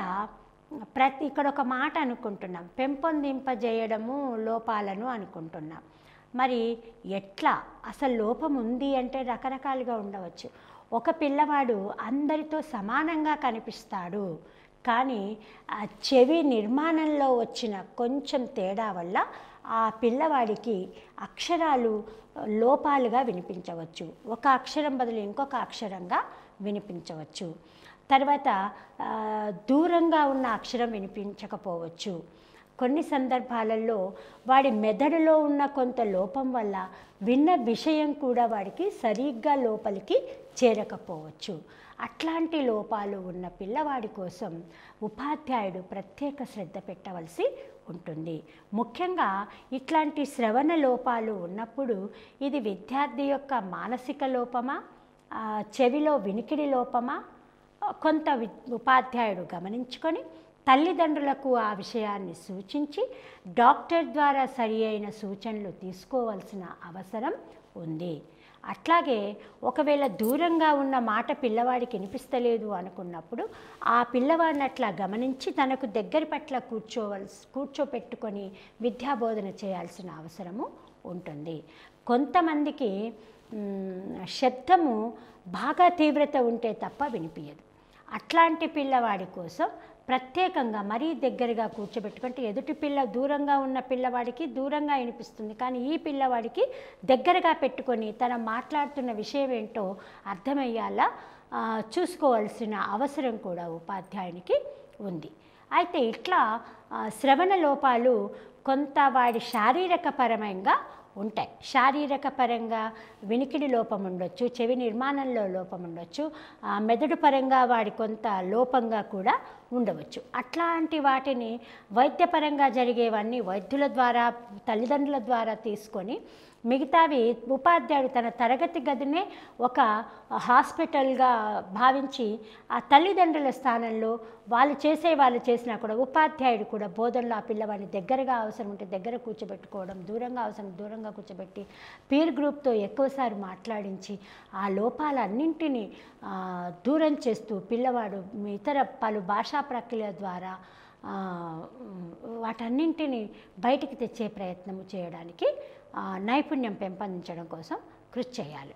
ప్రతి ఇక్కడ ఒక మాట అనుకుంటున్నాం పెంపొందింపజేయడము లోపాలను అనుకుంటున్నాం మరి ఎట్లా అసలు లోపం ఉంది అంటే రకరకాలుగా ఉండవచ్చు ఒక పిల్లవాడు అందరితో సమానంగా కనిపిస్తాడు కానీ ఆ చెవి నిర్మాణంలో వచ్చిన కొంచెం తేడా వల్ల ఆ పిల్లవాడికి అక్షరాలు లోపాలుగా వినిపించవచ్చు ఒక అక్షరం బదులు ఇంకొక అక్షరంగా వినిపించవచ్చు తర్వాత ఆ, దూరంగా ఉన్న అక్షరం వినిపించకపోవచ్చు కొన్ని సందర్భాలలో వాడి మెదడులో ఉన్న కొంత లోపం వల్ల విన్న విషయం కూడా వాడికి సరిగ్గా లోపలికి చేరకపోవచ్చు అట్లాంటి లోపాలు ఉన్న పిల్లవాడి కోసం ఉపాధ్యాయుడు ప్రత్యేక శ్రద్ధ పెట్టవలసి ఉంటుంది ముఖ్యంగా ఇట్లాంటి శ్రవణ లోపాలు ఉన్నప్పుడు ఇది విద్యార్థి యొక్క మానసిక లోపమా ఆ, చెవిలో వినికిడి లోపమా కొంత వి- ఉపాధ్యాయుడు గమనించుకొని తల్లిదండ్రులకు ఆ విషయాన్ని సూచించి డాక్టర్ ద్వారా సరి అయిన సూచనలు తీసుకోవాల్సిన అవసరం ఉంది అట్లాగే ఒకవేళ దూరంగా ఉన్న మాట పిల్లవాడికి వినిపిస్తలేదు అనుకున్నప్పుడు ఆ పిల్లవాడిని అట్లా గమనించి తనకు దగ్గర పట్ల కూర్చోవలసి కూర్చోపెట్టుకొని విద్యాబోధన చేయాల్సిన అవసరము ఉంటుంది కొంతమందికి మ్, శబ్దము బాగా తీవ్రత ఉంటే తప్ప వినిపించదు అట్లాంటి పిల్లవాడి కోసం ప్రత్యేకంగా మరీ దగ్గరగా కూర్చోబెట్టుకుంటే ఎదుటి పిల్ల దూరంగా ఉన్న పిల్లవాడికి దూరంగా వినిపిస్తుంది కానీ ఈ పిల్లవాడికి దగ్గరగా పెట్టుకొని తన మాట్లాడుతున్న విషయం ఏంటో అర్థమయ్యేలా ఆ, చూసుకోవాల్సిన అవసరం కూడా ఉపాధ్యాయునికి ఉంది అయితే ఇట్లా ఆ, శ్రవణ లోపాలు కొంత వాడి శారీరక పరమంగా ఉంటాయి శారీరక పరంగా వినికిడి లోపం ఉండొచ్చు చెవి నిర్మాణంలో లోపం ఉండొచ్చు ఆ, మెదడు పరంగా వాడి కొంత లోపంగా కూడా ఉండవచ్చు అట్లాంటి వాటిని వైద్యపరంగా జరిగేవన్నీ వైద్యుల ద్వారా తల్లిదండ్రుల ద్వారా తీసుకొని మిగతావి ఉపాధ్యాయుడు తన తరగతి గదినే ఒక హాస్పిటల్గా భావించి ఆ తల్లిదండ్రుల స్థానంలో వాళ్ళు చేసే వాళ్ళు చేసినా కూడా ఉపాధ్యాయుడు కూడా బోధనలో ఆ పిల్లవాడిని దగ్గరగా అవసరం ఉంటే దగ్గర కూర్చోబెట్టుకోవడం దూరంగా అవసరం దూరంగా కూర్చోబెట్టి పీర్ గ్రూప్తో ఎక్కువసారి మాట్లాడించి ఆ లోపాలన్నింటినీ ఆ, దూరం చేస్తూ పిల్లవాడు ఇతర పలు భాషా ప్రక్రియ ద్వారా ఆ, వాటన్నింటినీ బయటికి తెచ్చే ప్రయత్నం చేయడానికి ఆ, నైపుణ్యం పెంపొందించడం కోసం కృషి చేయాలి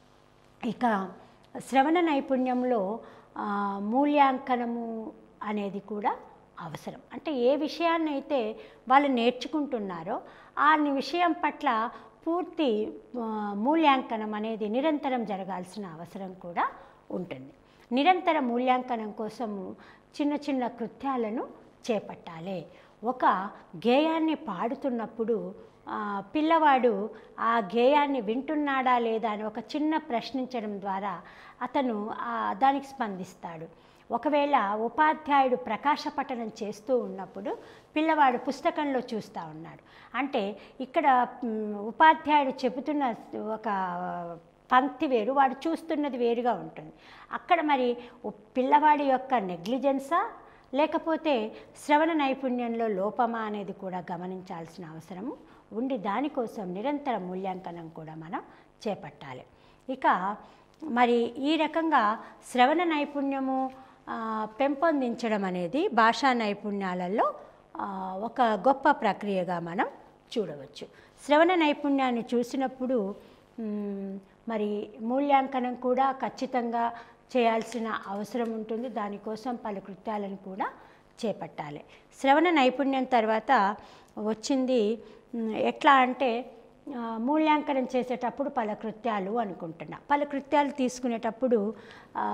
ఇక శ్రవణ నైపుణ్యంలో ఆ, మూల్యాంకనము అనేది కూడా అవసరం అంటే ఏ విషయాన్ని అయితే వాళ్ళు నేర్చుకుంటున్నారో ఆ విషయం పట్ల పూర్తి ఆ, మూల్యాంకనం అనేది నిరంతరం జరగాల్సిన అవసరం కూడా ఉంటుంది నిరంతర మూల్యాంకనం కోసము చిన్న చిన్న కృత్యాలను చేపట్టాలి ఒక గేయాన్ని పాడుతున్నప్పుడు ఆ, పిల్లవాడు ఆ గేయాన్ని వింటున్నాడా లేదా అని ఒక చిన్న ప్రశ్నించడం ద్వారా అతను ఆ, దానికి స్పందిస్తాడు ఒకవేళ ఉపాధ్యాయుడు ప్రకాశపఠనం చేస్తూ ఉన్నప్పుడు పిల్లవాడు పుస్తకంలో చూస్తూ ఉన్నాడు అంటే ఇక్కడ మ్, ఉపాధ్యాయుడు చెబుతున్న ఒక పంక్తి వేరు వాడు చూస్తున్నది వేరుగా ఉంటుంది అక్కడ మరి ఓ పిల్లవాడి యొక్క నెగ్లిజెన్సా లేకపోతే శ్రవణ నైపుణ్యంలో లోపమా అనేది కూడా గమనించాల్సిన అవసరము ఉండి దానికోసం నిరంతర మూల్యాంకనం కూడా మనం చేపట్టాలి ఇక మరి ఈ రకంగా శ్రవణ నైపుణ్యము ఆ, పెంపొందించడం అనేది భాషా నైపుణ్యాలలో ఆ, ఒక గొప్ప ప్రక్రియగా మనం చూడవచ్చు శ్రవణ నైపుణ్యాన్ని చూసినప్పుడు మ్, మరి మూల్యాంకనం కూడా ఖచ్చితంగా చేయాల్సిన అవసరం ఉంటుంది దానికోసం పలు కృత్యాలను కూడా చేపట్టాలి శ్రవణ నైపుణ్యం తర్వాత వచ్చింది మ్, ఎట్లా అంటే ఆ, మూల్యాంకనం చేసేటప్పుడు పలు కృత్యాలు అనుకుంటున్నా పలు కృత్యాలు తీసుకునేటప్పుడు ఆ,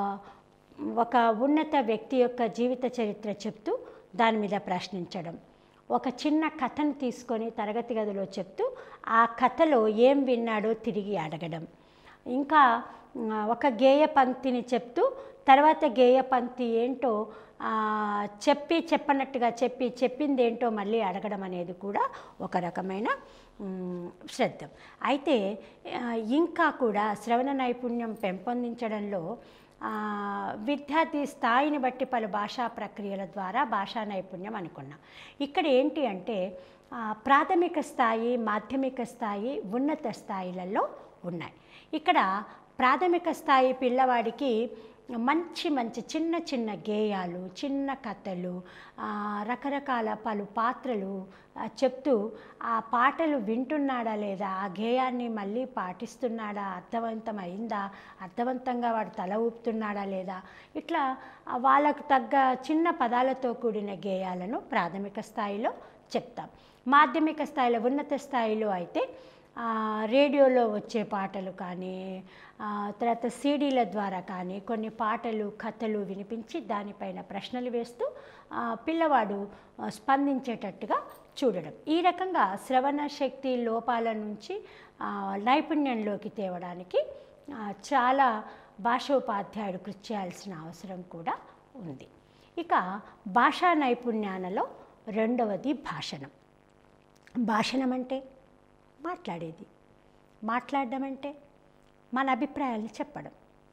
ఒక ఉన్నత వ్యక్తి యొక్క జీవిత చరిత్ర చెప్తూ దాని మీద ప్రశ్నించడం ఒక చిన్న కథను తీసుకొని తరగతి గదిలో చెప్తూ ఆ కథలో ఏం విన్నాడో తిరిగి అడగడం ఇంకా ఆ, ఒక గేయ పంక్తిని చెప్తూ తర్వాత గేయ పంక్తి ఏంటో ఆ, చెప్పి చెప్పనట్టుగా చెప్పి చెప్పింది ఏంటో మళ్ళీ అడగడం అనేది కూడా ఒక రకమైన మ్, శ్రద్ధ అయితే ఆ, ఇంకా కూడా శ్రవణ నైపుణ్యం పెంపొందించడంలో ఆ, విద్యార్థి స్థాయిని బట్టి పలు భాషా ప్రక్రియల ద్వారా భాషా నైపుణ్యం అనుకున్నాం ఇక్కడ ఏంటి అంటే ఆ, ప్రాథమిక స్థాయి మాధ్యమిక స్థాయి ఉన్నత స్థాయిలలో ఉన్నాయి ఇక్కడ ప్రాథమిక స్థాయి పిల్లవాడికి మంచి మంచి చిన్న చిన్న గేయాలు చిన్న కథలు ఆ, రకరకాల పలు పాత్రలు ఆ, చెప్తూ ఆ పాటలు వింటున్నాడా లేదా ఆ గేయాన్ని మళ్ళీ పాటిస్తున్నాడా అర్థవంతమైందా అర్థవంతంగా వాడు తల ఊపుతున్నాడా లేదా ఇట్లా ఆ, వాళ్ళకు తగ్గ చిన్న పదాలతో కూడిన గేయాలను ప్రాథమిక స్థాయిలో చెప్తాం మాధ్యమిక స్థాయిలో ఉన్నత స్థాయిలో అయితే ఆ, రేడియోలో వచ్చే పాటలు కానీ ఆ, తర్వాత సీడీల ద్వారా కానీ కొన్ని పాటలు కథలు వినిపించి దానిపైన ప్రశ్నలు వేస్తూ ఆ, పిల్లవాడు ఆ, స్పందించేటట్టుగా చూడడం ఈ రకంగా శ్రవణ శక్తి లోపాల నుంచి ఆ, నైపుణ్యంలోకి తేవడానికి ఆ, చాలా భాషోపాధ్యాయుడు కృషి చేయాల్సిన అవసరం కూడా ఉంది ఇక భాషా నైపుణ్యాలలో రెండవది భాషణం భాషణం అంటే మాట్లాడేది మాట్లాడడం అంటే మన అభిప్రాయాలను చెప్పడం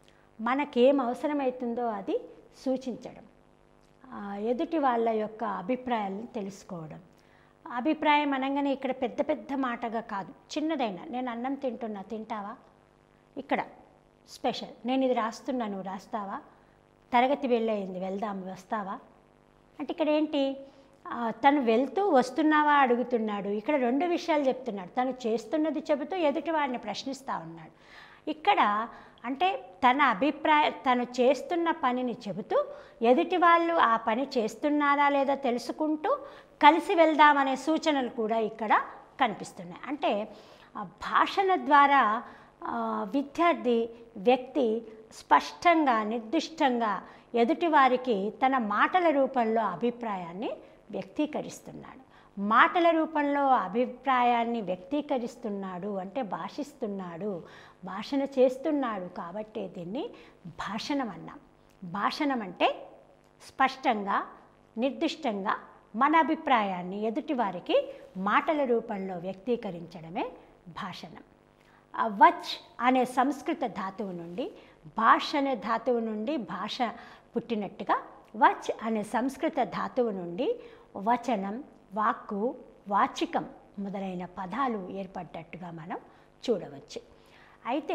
మనకేం అవసరమవుతుందో అది సూచించడం ఆ, ఎదుటి వాళ్ళ యొక్క అభిప్రాయాలను తెలుసుకోవడం అభిప్రాయం అనగానే ఇక్కడ పెద్ద పెద్ద మాటగా కాదు చిన్నదైనా నేను అన్నం తింటున్నా తింటావా ఇక్కడ స్పెషల్ నేను ఇది రాస్తున్నా నువ్వు రాస్తావా తరగతి వెళ్ళయింది వెళ్దాం వస్తావా అంటే ఇక్కడ ఏంటి ఆ, తను వెళ్తూ వస్తున్నావా అడుగుతున్నాడు ఇక్కడ రెండు విషయాలు చెప్తున్నాడు తను చేస్తున్నది చెబుతూ ఎదుటి వాడిని ప్రశ్నిస్తూ ఉన్నాడు ఇక్కడ అంటే తన అభిప్రాయ తను చేస్తున్న పనిని చెబుతూ ఎదుటి వాళ్ళు ఆ పని చేస్తున్నారా లేదా తెలుసుకుంటూ కలిసి వెళ్దామనే సూచనలు కూడా ఇక్కడ కనిపిస్తున్నాయి అంటే ఆ భాషణ ద్వారా ఆ, విద్యార్థి వ్యక్తి స్పష్టంగా నిర్దిష్టంగా ఎదుటివారికి తన మాటల రూపంలో అభిప్రాయాన్ని వ్యక్తీకరిస్తున్నాడు మాటల రూపంలో అభిప్రాయాన్ని వ్యక్తీకరిస్తున్నాడు అంటే భాషిస్తున్నాడు భాషణ చేస్తున్నాడు కాబట్టి దీన్ని భాషణం అన్నాం భాషణం అంటే స్పష్టంగా నిర్దిష్టంగా మన అభిప్రాయాన్ని ఎదుటివారికి మాటల రూపంలో వ్యక్తీకరించడమే భాషణం ఆ వచ్ అనే సంస్కృత ధాతువు నుండి భాష అనే ధాతువు నుండి భాష పుట్టినట్టుగా వచ్ అనే సంస్కృత ధాతువు నుండి వచనం వాక్కు వాచికం మొదలైన పదాలు ఏర్పడ్డట్టుగా మనం చూడవచ్చు అయితే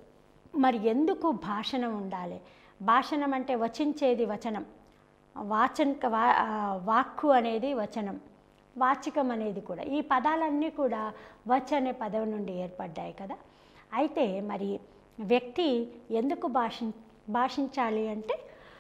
మరి ఎందుకు భాషణం ఉండాలి భాషణం అంటే వచించేది వచనం వాచన్ వా ఆ, వాక్కు అనేది వచనం వాచికం అనేది కూడా ఈ పదాలన్నీ కూడా వచ్ అనే పదం నుండి ఏర్పడ్డాయి కదా అయితే మరి వ్యక్తి ఎందుకు భాషి భాషించాలి అంటే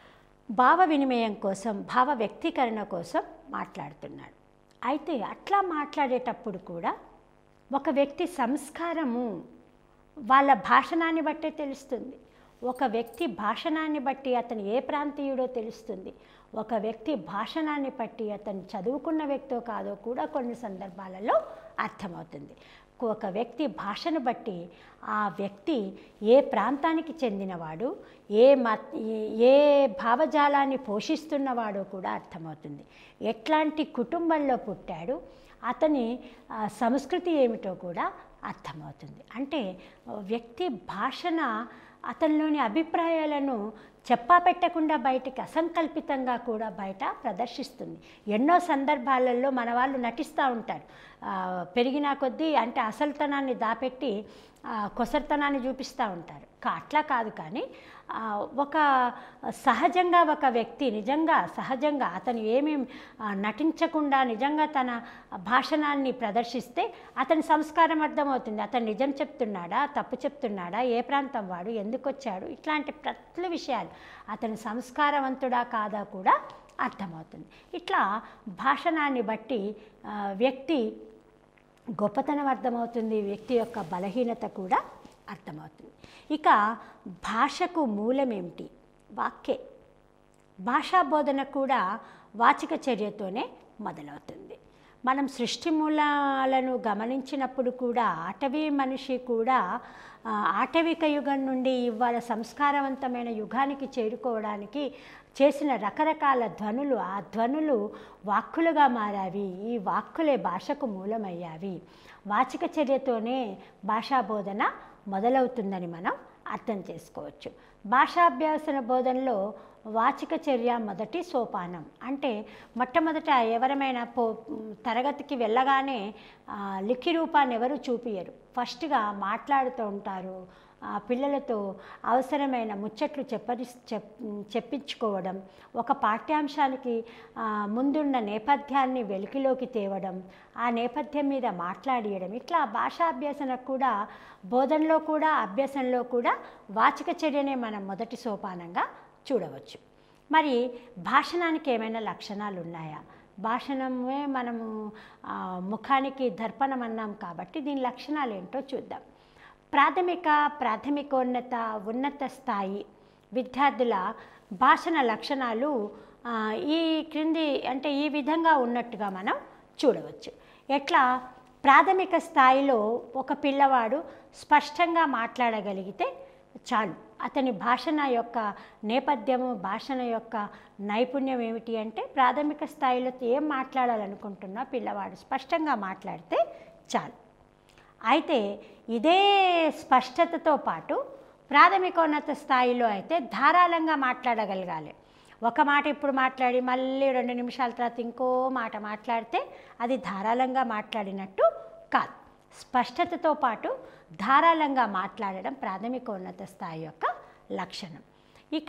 భావ వినిమయం కోసం భావ వ్యక్తీకరణ కోసం మాట్లాడుతున్నాడు అయితే అట్లా మాట్లాడేటప్పుడు కూడా ఒక వ్యక్తి సంస్కారము వాళ్ళ భాషణాన్ని బట్టే తెలుస్తుంది ఒక వ్యక్తి భాషణాన్ని బట్టి అతను ఏ ప్రాంతీయుడో తెలుస్తుంది ఒక వ్యక్తి భాషణాన్ని బట్టి అతను చదువుకున్న వ్యక్తో కాదో కూడా కొన్ని సందర్భాలలో అర్థమవుతుంది ఒక వ్యక్తి భాషను బట్టి ఆ వ్యక్తి ఏ ప్రాంతానికి చెందినవాడు ఏ మత ఏ భావజాలాన్ని పోషిస్తున్నవాడో కూడా అర్థమవుతుంది ఎట్లాంటి కుటుంబంలో పుట్టాడు అతని ఆ, సంస్కృతి ఏమిటో కూడా అర్థమవుతుంది అంటే ఆ, వ్యక్తి భాషన అతనిలోని అభిప్రాయాలను చెప్పా పెట్టకుండా బయటికి అసంకల్పితంగా కూడా బయట ప్రదర్శిస్తుంది ఎన్నో సందర్భాలలో మన వాళ్ళు నటిస్తూ ఉంటారు ఆ, పెరిగిన కొద్దీ అంటే అసలుతనాన్ని దాపెట్టి ఆ, కొసరితనాన్ని చూపిస్తూ ఉంటారు కా- అట్లా కాదు కానీ ఆ, ఒక సహజంగా ఒక వ్యక్తి నిజంగా సహజంగా అతను ఏమీ ఆ, నటించకుండా నిజంగా తన భాషణాన్ని ప్రదర్శిస్తే అతని సంస్కారం అర్థమవుతుంది అతను నిజం చెప్తున్నాడా తప్పు చెప్తున్నాడా ఏ ప్రాంతం వాడు ఎందుకు వచ్చాడు ఇట్లాంటి ప్రతి విషయాలు అతని సంస్కారవంతుడా కాదా కూడా అర్థమవుతుంది ఇట్లా భాషణాన్ని బట్టి ఆ, వ్యక్తి గొప్పతనం అర్థమవుతుంది వ్యక్తి యొక్క బలహీనత కూడా అర్థమవుతుంది ఇక భాషకు మూలమేమిటి వాక్యే భాషా బోధన కూడా వాచిక చర్యతోనే మొదలవుతుంది మనం సృష్టి మూలాలను గమనించినప్పుడు కూడా అటవీ మనిషి కూడా ఆ, ఆటవిక యుగం నుండి ఇవాళ సంస్కారవంతమైన యుగానికి చేరుకోవడానికి చేసిన రకరకాల ధ్వనులు ఆ ధ్వనులు వాక్కులుగా మారావి ఈ వాక్కులే భాషకు మూలమయ్యావి వాచిక చర్యతోనే భాషా బోధన మొదలవుతుందని మనం అర్థం చేసుకోవచ్చు భాషాభ్యాసన బోధనలో వాచిక చర్య మొదటి సోపానం అంటే మొట్టమొదట ఎవరమైనా పో తరగతికి వెళ్ళగానే ఆ, లిఖి రూపాన్ని ఎవరు చూపియరు ఫస్ట్గా మాట్లాడుతూ ఉంటారు ఆ పిల్లలతో అవసరమైన ముచ్చట్లు చెప్పరి చెప్ చెప్పించుకోవడం ఒక పాఠ్యాంశానికి ఆ, ముందున్న నేపథ్యాన్ని వెలికిలోకి తేవడం ఆ నేపథ్యం మీద మాట్లాడియడం ఇట్లా భాషాభ్యసనకు కూడా బోధనలో కూడా అభ్యసనలో కూడా వాచిక చర్యనే మనం మొదటి సోపానంగా చూడవచ్చు మరి భాషణానికి ఏమైనా లక్షణాలు ఉన్నాయా భాషణమే మనము ఆ, ముఖానికి దర్పణం అన్నాం కాబట్టి దీని లక్షణాలు ఏంటో చూద్దాం ప్రాథమిక ప్రాథమికోన్నత ఉన్నత స్థాయి విద్యార్థుల భాషణ లక్షణాలు ఆ, ఈ క్రింది అంటే ఈ విధంగా ఉన్నట్టుగా మనం చూడవచ్చు ఎట్లా ప్రాథమిక స్థాయిలో ఒక పిల్లవాడు స్పష్టంగా మాట్లాడగలిగితే చాలు అతని భాషణ యొక్క నేపథ్యము భాషణ యొక్క నైపుణ్యం ఏమిటి అంటే ప్రాథమిక స్థాయిలో ఏం మాట్లాడాలనుకుంటున్నా పిల్లవాడు స్పష్టంగా మాట్లాడితే చాలు అయితే ఇదే స్పష్టతతో పాటు ప్రాథమికోన్నత స్థాయిలో అయితే ధారాళంగా మాట్లాడగలగాలి ఒక మాట ఇప్పుడు మాట్లాడి మళ్ళీ రెండు నిమిషాల తర్వాత ఇంకో మాట మాట్లాడితే అది ధారాళంగా మాట్లాడినట్టు కాదు స్పష్టతతో పాటు ధారాళంగా మాట్లాడడం ప్రాథమికోన్నత స్థాయి యొక్క లక్షణం ఇక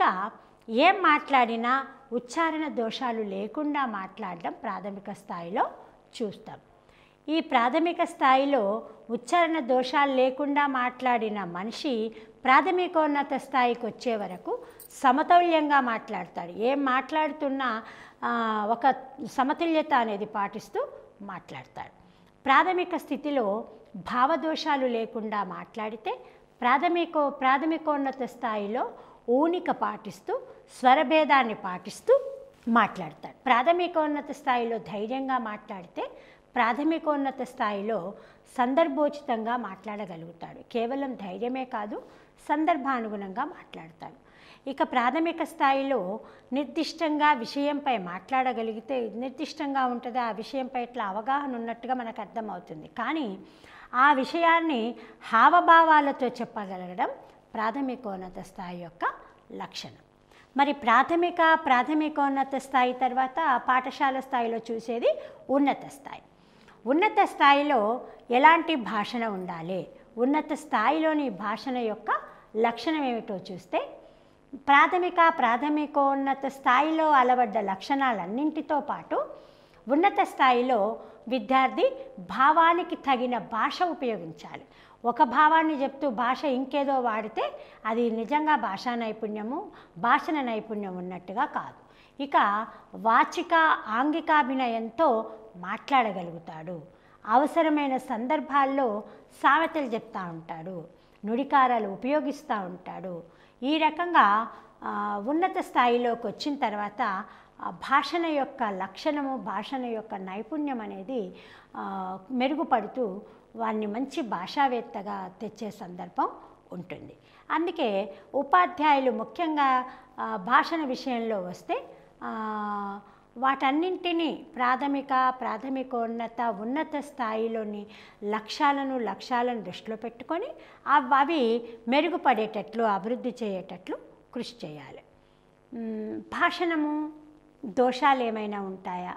ఏం మాట్లాడినా ఉచ్చారణ దోషాలు లేకుండా మాట్లాడడం ప్రాథమిక స్థాయిలో చూస్తాం ఈ ప్రాథమిక స్థాయిలో ఉచ్చారణ దోషాలు లేకుండా మాట్లాడిన మనిషి ప్రాథమికోన్నత స్థాయికి వచ్చే వరకు సమతౌల్యంగా మాట్లాడతాడు ఏం మాట్లాడుతున్నా ఆ, ఒక సమతుల్యత అనేది పాటిస్తూ మాట్లాడతాడు ప్రాథమిక స్థితిలో భావదోషాలు లేకుండా మాట్లాడితే ప్రాథమికో ప్రాథమికోన్నత స్థాయిలో ఊనిక పాటిస్తూ స్వరభేదాన్ని పాటిస్తూ మాట్లాడతాడు ప్రాథమికోన్నత స్థాయిలో ధైర్యంగా మాట్లాడితే ప్రాథమికోన్నత స్థాయిలో సందర్భోచితంగా మాట్లాడగలుగుతాడు కేవలం ధైర్యమే కాదు సందర్భానుగుణంగా మాట్లాడతాడు ఇక ప్రాథమిక స్థాయిలో నిర్దిష్టంగా విషయంపై మాట్లాడగలిగితే నిర్దిష్టంగా ఉంటుంది ఆ విషయంపై ఇట్లా అవగాహన ఉన్నట్టుగా మనకు అర్థమవుతుంది కానీ ఆ విషయాన్ని హావభావాలతో చెప్పగలగడం ప్రాథమికోన్నత స్థాయి యొక్క లక్షణం మరి ప్రాథమిక ప్రాథమికోన్నత స్థాయి తర్వాత పాఠశాల స్థాయిలో చూసేది ఉన్నత స్థాయి ఉన్నత స్థాయిలో ఎలాంటి భాషణ ఉండాలి ఉన్నత స్థాయిలోని భాషణ యొక్క లక్షణం ఏమిటో చూస్తే ప్రాథమిక ప్రాథమికోన్నత స్థాయిలో అలవడ్డ లక్షణాలన్నింటితో పాటు ఉన్నత స్థాయిలో విద్యార్థి భావానికి తగిన భాష ఉపయోగించాలి ఒక భావాన్ని చెప్తూ భాష ఇంకేదో వాడితే అది నిజంగా భాషా నైపుణ్యము భాషణ నైపుణ్యం ఉన్నట్టుగా కాదు ఇక వాచిక ఆంగికాభినయంతో మాట్లాడగలుగుతాడు అవసరమైన సందర్భాల్లో సామెతలు చెప్తూ ఉంటాడు నుడికారాలు ఉపయోగిస్తూ ఉంటాడు ఈ రకంగా ఆ, ఉన్నత స్థాయిలోకి వచ్చిన తర్వాత ఆ భాషణ యొక్క లక్షణము భాషణ యొక్క నైపుణ్యం అనేది ఆ, మెరుగుపడుతూ వారిని మంచి భాషావేత్తగా తెచ్చే సందర్భం ఉంటుంది అందుకే ఉపాధ్యాయులు ముఖ్యంగా ఆ, భాషణ విషయంలో వస్తే ఆ, వాటన్నింటినీ ప్రాథమిక ప్రాథమికోన్నత ఉన్నత స్థాయిలోని లక్ష్యాలను లక్ష్యాలను దృష్టిలో పెట్టుకొని అవ్- అవి మెరుగుపడేటట్లు అభివృద్ధి చేయేటట్లు కృషి చేయాలి మ్, భాషణము దోషాలు ఏమైనా ఉంటాయా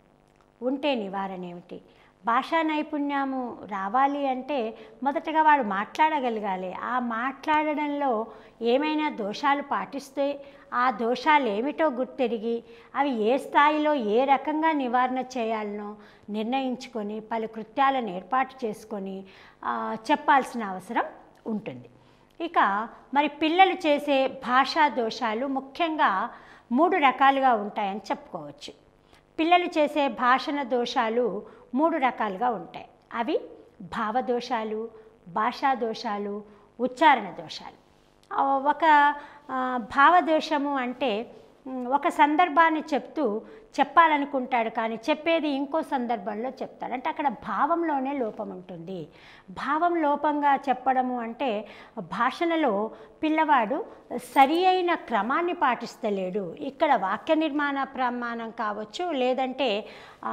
ఉంటే నివారణ ఏమిటి భాషా నైపుణ్యము రావాలి అంటే మొదటగా వాడు మాట్లాడగలగాలి ఆ మాట్లాడడంలో ఏమైనా దోషాలు పాటిస్తే ఆ దోషాలు ఏమిటో గుర్తెరిగి అవి ఏ స్థాయిలో ఏ రకంగా నివారణ చేయాలనో నిర్ణయించుకొని పలు కృత్యాలను ఏర్పాటు చేసుకొని ఆ, చెప్పాల్సిన అవసరం ఉంటుంది ఇక మరి పిల్లలు చేసే భాషా దోషాలు ముఖ్యంగా మూడు రకాలుగా ఉంటాయని చెప్పుకోవచ్చు పిల్లలు చేసే భాషణ దోషాలు మూడు రకాలుగా ఉంటాయి అవి భావదోషాలు భాషా దోషాలు ఉచ్చారణ దోషాలు ఆ, ఒక ఆ, భావదోషము అంటే ఉమ్, ఒక సందర్భాన్ని చెప్తూ చెప్పాలనుకుంటాడు కానీ చెప్పేది ఇంకో సందర్భంలో చెప్తాడు అంటే అక్కడ భావంలోనే లోపం ఉంటుంది భావం లోపంగా చెప్పడము అంటే భాషణలో పిల్లవాడు సరి అయిన క్రమాన్ని పాటిస్తలేడు ఇక్కడ వాక్య నిర్మాణ ప్రమాణం కావచ్చు లేదంటే ఆ,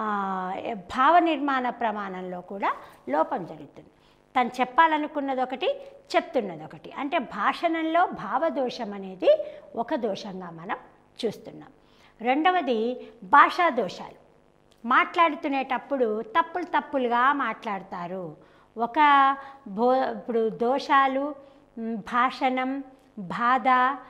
భావ నిర్మాణ ప్రమాణంలో కూడా లోపం జరుగుతుంది తను చెప్పాలనుకున్నది ఒకటి చెప్తున్నది ఒకటి అంటే భాషణంలో భావదోషం అనేది ఒక దోషంగా మనం చూస్తున్నాం రెండవది భాషా దోషాలు మాట్లాడుతునేటప్పుడు తప్పులు తప్పులుగా మాట్లాడతారు ఒక భో ఇప్పుడు దోషాలు మ్, భాషణం బాధ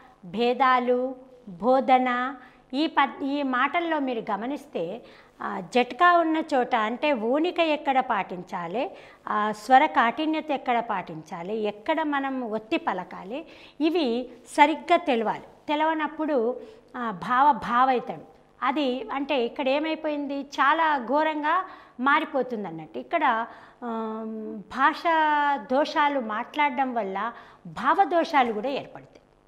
భేదాలు బోధన ఈ పద్ ఈ మాటల్లో మీరు గమనిస్తే ఆ, జట్కా ఉన్న చోట అంటే ఊనిక ఎక్కడ పాటించాలి ఆ, స్వర కాఠిన్యత ఎక్కడ పాటించాలి ఎక్కడ మనం ఒత్తి పలకాలి ఇవి సరిగ్గా తెలవాలి తెలవనప్పుడు ఆ, భావ భావైతాడు అది అంటే ఇక్కడ ఏమైపోయింది చాలా ఘోరంగా మారిపోతుంది అన్నట్టు ఇక్కడ ఆమ్, భాషా దోషాలు మాట్లాడడం వల్ల భావదోషాలు కూడా ఏర్పడతాయి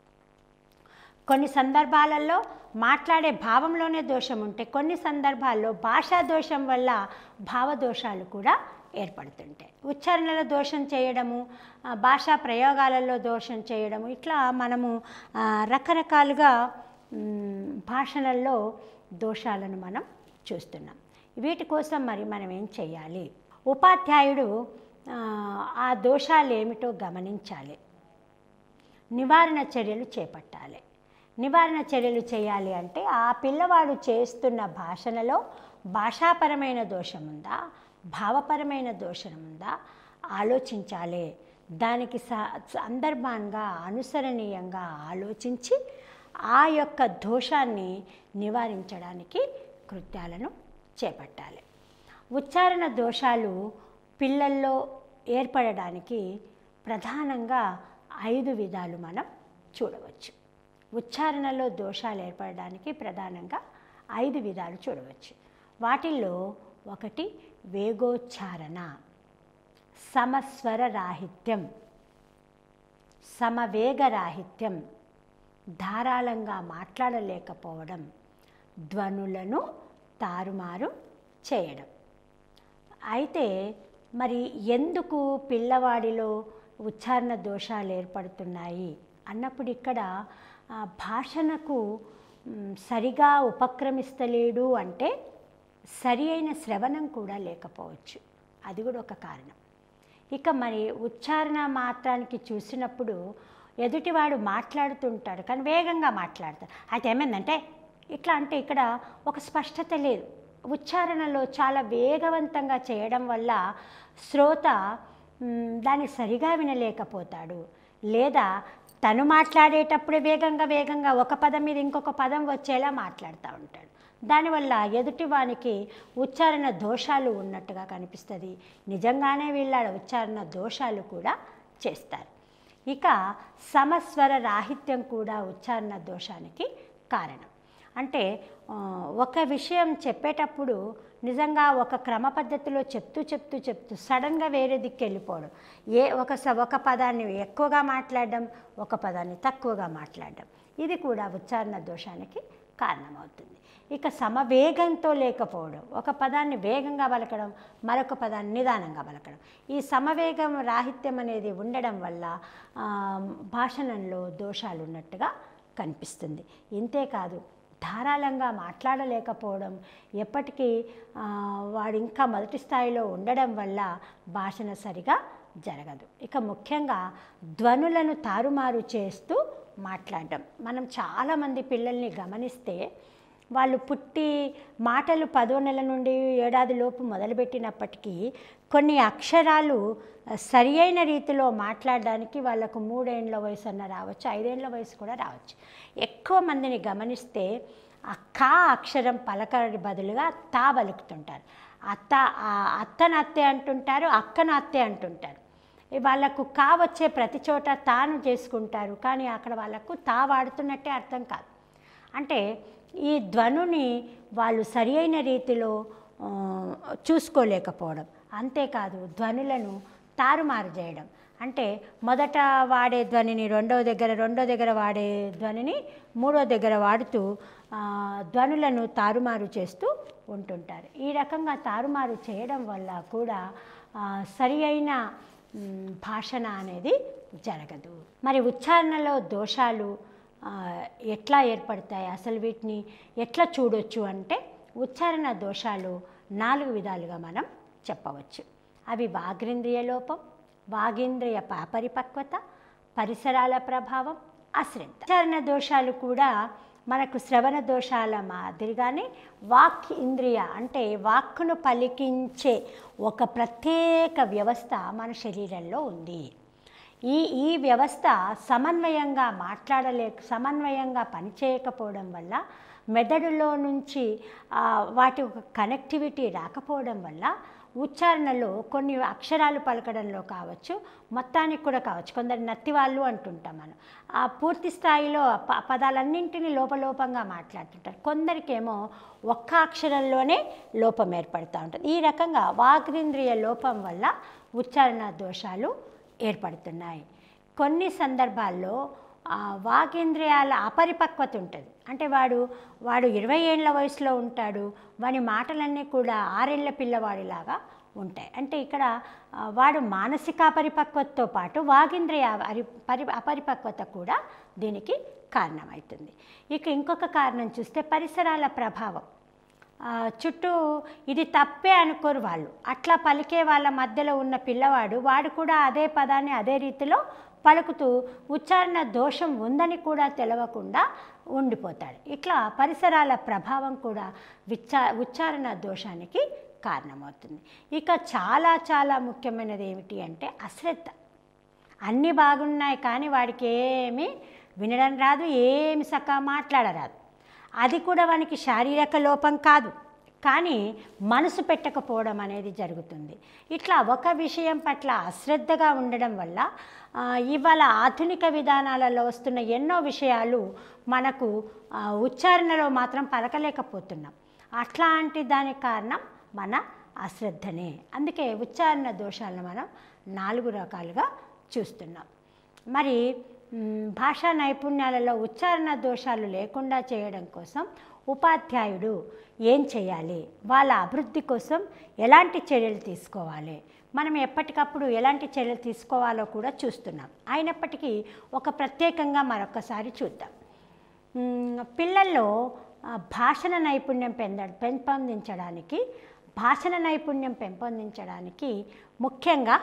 కొన్ని సందర్భాలలో మాట్లాడే భావంలోనే దోషం ఉంటే కొన్ని సందర్భాల్లో భాషా దోషం వల్ల భావదోషాలు కూడా ఏర్పడుతుంటాయి ఉచ్చారణలో దోషం చేయడము ఆ, భాషా ప్రయోగాలలో దోషం చేయడము ఇట్లా మనము ఆ, రకరకాలుగా మ్, భాషలలో దోషాలను మనం చూస్తున్నాం వీటి కోసం మరి మనం ఏం చేయాలి ఉపాధ్యాయుడు ఆ, ఆ దోషాలు ఏమిటో గమనించాలి నివారణ చర్యలు చేపట్టాలి నివారణ చర్యలు చేయాలి అంటే ఆ పిల్లవాడు చేస్తున్న భాషణలో భాషాపరమైన దోషం ఉందా భావపరమైన దోషం ఉందా ఆలోచించాలి దానికి స సందర్భంగా అనుసరణీయంగా ఆలోచించి ఆ యొక్క దోషాన్ని నివారించడానికి కృత్యాలను చేపట్టాలి ఉచ్చారణ దోషాలు పిల్లల్లో ఏర్పడడానికి ప్రధానంగా ఐదు విధాలు మనం చూడవచ్చు ఉచ్చారణలో దోషాలు ఏర్పడడానికి ప్రధానంగా ఐదు విధాలు చూడవచ్చు వాటిల్లో ఒకటి వేగోచ్చారణ సమస్వర రాహిత్యం సమవేగ రాహిత్యం ధారాళంగా మాట్లాడలేకపోవడం ధ్వనులను తారుమారు చేయడం అయితే మరి ఎందుకు పిల్లవాడిలో ఉచ్చారణ దోషాలు ఏర్పడుతున్నాయి అన్నప్పుడు ఇక్కడ ఆ, భాషణకు మ్, సరిగా ఉపక్రమిస్తలేడు అంటే సరి అయిన శ్రవణం కూడా లేకపోవచ్చు అది కూడా ఒక కారణం ఇక మరి ఉచ్చారణ మాత్రానికి చూసినప్పుడు ఎదుటివాడు మాట్లాడుతుంటాడు కానీ వేగంగా మాట్లాడతాడు అయితే ఏమైందంటే ఇట్లా అంటే ఇక్కడ ఒక స్పష్టత లేదు ఉచ్చారణలో చాలా వేగవంతంగా చేయడం వల్ల శ్రోత మ్, దాన్ని సరిగా వినలేకపోతాడు లేదా తను మాట్లాడేటప్పుడే వేగంగా వేగంగా ఒక పదం మీద ఇంకొక పదం వచ్చేలా మాట్లాడుతూ ఉంటాడు దానివల్ల ఎదుటివానికి ఉచ్చారణ దోషాలు ఉన్నట్టుగా కనిపిస్తుంది నిజంగానే వీళ్ళ ఉచ్చారణ దోషాలు కూడా చేస్తారు ఇక సమస్వర రాహిత్యం కూడా ఉచ్చారణ దోషానికి కారణం అంటే ఆ, ఒక విషయం చెప్పేటప్పుడు నిజంగా ఒక క్రమ పద్ధతిలో చెప్తూ చెప్తూ చెప్తూ సడన్గా వేరే దిక్కు వెళ్ళిపోవడం ఏ ఒక స ఒక పదాన్ని ఎక్కువగా మాట్లాడడం ఒక పదాన్ని తక్కువగా మాట్లాడడం ఇది కూడా ఉచ్చారణ దోషానికి కారణమవుతుంది ఇక సమవేగంతో లేకపోవడం ఒక పదాన్ని వేగంగా పలకడం మరొక పదాన్ని నిదానంగా పలకడం ఈ సమవేగం రాహిత్యం అనేది ఉండడం వల్ల ఆ, భాషణంలో దోషాలు ఉన్నట్టుగా కనిపిస్తుంది ఇంతేకాదు ధారాళంగా మాట్లాడలేకపోవడం ఎప్పటికీ ఆ, వాడు ఇంకా మొదటి స్థాయిలో ఉండడం వల్ల భాషణ సరిగా జరగదు ఇక ముఖ్యంగా ధ్వనులను తారుమారు చేస్తూ మాట్లాడడం మనం చాలామంది పిల్లల్ని గమనిస్తే వాళ్ళు పుట్టి మాటలు పదో నెల నుండి ఏడాది లోపు మొదలుపెట్టినప్పటికీ కొన్ని అక్షరాలు సరి అయిన రీతిలో మాట్లాడడానికి వాళ్ళకు మూడేండ్ల వయసు అన్న రావచ్చు ఐదేండ్ల వయసు కూడా రావచ్చు ఎక్కువ మందిని గమనిస్తే ఆ కా అక్షరం పలకడి బదులుగా తా పలుకుతుంటారు అత్త ఆ అత్తను అత్తే అంటుంటారు అక్కను అత్తే అంటుంటారు వాళ్ళకు కా వచ్చే ప్రతి చోట తాను చేసుకుంటారు కానీ అక్కడ వాళ్ళకు తా వాడుతున్నట్టే అర్థం కాదు అంటే ఈ ధ్వనుని వాళ్ళు సరి అయిన రీతిలో ఆ, చూసుకోలేకపోవడం అంతేకాదు ధ్వనులను తారుమారు చేయడం అంటే మొదట వాడే ధ్వనిని రెండవ దగ్గర రెండో దగ్గర వాడే ధ్వనిని మూడో దగ్గర వాడుతూ ఆ, ధ్వనులను తారుమారు చేస్తూ ఉంటుంటారు ఈ రకంగా తారుమారు చేయడం వల్ల కూడా ఆ, సరి అయిన మ్, భాషణ అనేది జరగదు మరి ఉచ్చారణలో దోషాలు ఆ, ఎట్లా ఏర్పడతాయి అసలు వీటిని ఎట్లా చూడొచ్చు అంటే ఉచ్చారణ దోషాలు నాలుగు విధాలుగా మనం చెప్పవచ్చు అవి వాగ్రింద్రియ లోపం వాగేంద్రియ పాపరిపక్వత పరిసరాల ప్రభావం అశ్రద్ధ ఉచ్చారణ దోషాలు కూడా మనకు శ్రవణ దోషాల మాదిరిగానే వాక్ ఇంద్రియ అంటే వాక్కును పలికించే ఒక ప్రత్యేక వ్యవస్థ మన శరీరంలో ఉంది ఈ ఈ వ్యవస్థ సమన్వయంగా మాట్లాడలే సమన్వయంగా పనిచేయకపోవడం వల్ల మెదడులో నుంచి ఆ, వాటి ఒక కనెక్టివిటీ రాకపోవడం వల్ల ఉచ్చారణలో కొన్ని అక్షరాలు పలకడంలో కావచ్చు మొత్తానికి కూడా కావచ్చు కొందరు నత్తి వాళ్ళు అంటుంటాం మనం ఆ పూర్తి స్థాయిలో ప పదాలన్నింటినీ లోపలోపంగా మాట్లాడుతుంటారు కొందరికేమో ఒక్క అక్షరంలోనే లోపం ఏర్పడుతూ ఉంటుంది ఈ రకంగా వాగ్రింద్రియ లోపం వల్ల ఉచ్చారణ దోషాలు ఏర్పడుతున్నాయి కొన్ని సందర్భాల్లో ఆ, వాగేంద్రియాల అపరిపక్వత ఉంటుంది అంటే వాడు వాడు ఇరవై ఏళ్ళ వయసులో ఉంటాడు వాని మాటలన్నీ కూడా ఆరేళ్ల పిల్లవాడిలాగా ఉంటాయి అంటే ఇక్కడ ఆ, వాడు మానసిక అపరిపక్వతతో పాటు వాగేంద్రియ అరి పరి అపరిపక్వత కూడా దీనికి కారణమవుతుంది ఇక ఇంకొక కారణం చూస్తే పరిసరాల ప్రభావం ఆ, చుట్టూ ఇది తప్పే అనుకోరు వాళ్ళు అట్లా పలికే వాళ్ళ మధ్యలో ఉన్న పిల్లవాడు వాడు కూడా అదే పదాన్ని అదే రీతిలో పలుకుతూ ఉచ్చారణ దోషం ఉందని కూడా తెలవకుండా ఉండిపోతాడు ఇట్లా పరిసరాల ప్రభావం కూడా విచ్చా ఉచ్చారణ దోషానికి కారణమవుతుంది ఇక చాలా చాలా ముఖ్యమైనది ఏమిటి అంటే అశ్రద్ధ అన్నీ బాగున్నాయి కానీ వాడికి ఏమీ వినడం రాదు ఏమి సక్క మాట్లాడరాదు అది కూడా వానికి శారీరక లోపం కాదు కానీ మనసు పెట్టకపోవడం అనేది జరుగుతుంది ఇట్లా ఒక విషయం పట్ల అశ్రద్ధగా ఉండడం వల్ల ఆ, ఇవాళ ఆధునిక విధానాలలో వస్తున్న ఎన్నో విషయాలు మనకు ఆ, ఉచ్చారణలో మాత్రం పలకలేకపోతున్నాం అట్లాంటి దానికి కారణం మన అశ్రద్ధనే అందుకే ఉచ్చారణ దోషాలను మనం నాలుగు రకాలుగా చూస్తున్నాం మరి మ్, భాషా నైపుణ్యాలలో ఉచ్చారణ దోషాలు లేకుండా చేయడం కోసం ఉపాధ్యాయుడు ఏం చేయాలి వాళ్ళ అభివృద్ధి కోసం ఎలాంటి చర్యలు తీసుకోవాలి మనం ఎప్పటికప్పుడు ఎలాంటి చర్యలు తీసుకోవాలో కూడా చూస్తున్నాం అయినప్పటికీ ఒక ప్రత్యేకంగా మరొకసారి చూద్దాం మ్, పిల్లల్లో ఆ, భాషణ నైపుణ్యం పెంద పెంపొందించడానికి భాషణ నైపుణ్యం పెంపొందించడానికి ముఖ్యంగా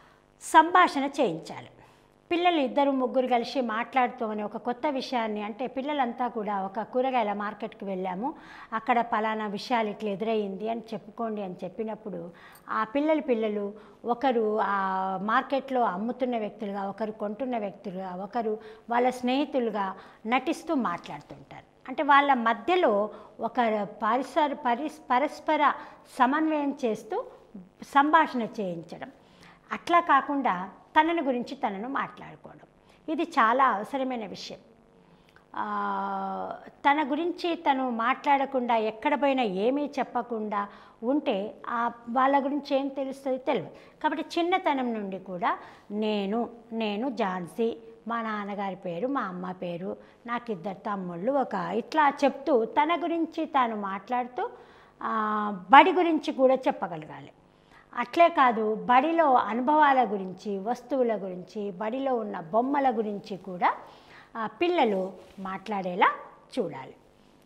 సంభాషణ చేయించాలి పిల్లలు ఇద్దరు ముగ్గురు కలిసి మాట్లాడుతూ అని ఒక కొత్త విషయాన్ని అంటే పిల్లలంతా కూడా ఒక కూరగాయల మార్కెట్కి వెళ్ళాము అక్కడ పలానా విషయాలు ఇట్లా ఎదురయ్యింది అని చెప్పుకోండి అని చెప్పినప్పుడు ఆ పిల్లలు పిల్లలు ఒకరు ఆ మార్కెట్లో అమ్ముతున్న వ్యక్తులుగా ఒకరు కొంటున్న వ్యక్తులుగా ఒకరు వాళ్ళ స్నేహితులుగా నటిస్తూ మాట్లాడుతుంటారు అంటే వాళ్ళ మధ్యలో ఒక పరిసర పరిస్ పరస్పర సమన్వయం చేస్తూ సంభాషణ చేయించడం అట్లా కాకుండా తనని గురించి తనను మాట్లాడుకోవడం ఇది చాలా అవసరమైన విషయం ఆ, తన గురించి తను మాట్లాడకుండా ఎక్కడ పోయినా ఏమీ చెప్పకుండా ఉంటే ఆ వాళ్ళ గురించి ఏం తెలుస్తుంది తెలియదు కాబట్టి చిన్నతనం నుండి కూడా నేను నేను ఝాన్సీ మా నాన్నగారి పేరు మా అమ్మ పేరు నాకు ఇద్దరు తమ్ముళ్ళు ఒక ఇట్లా చెప్తూ తన గురించి తాను మాట్లాడుతూ ఆ, బడి గురించి కూడా చెప్పగలగాలి అట్లే కాదు బడిలో అనుభవాల గురించి వస్తువుల గురించి బడిలో ఉన్న బొమ్మల గురించి కూడా ఆ, పిల్లలు మాట్లాడేలా చూడాలి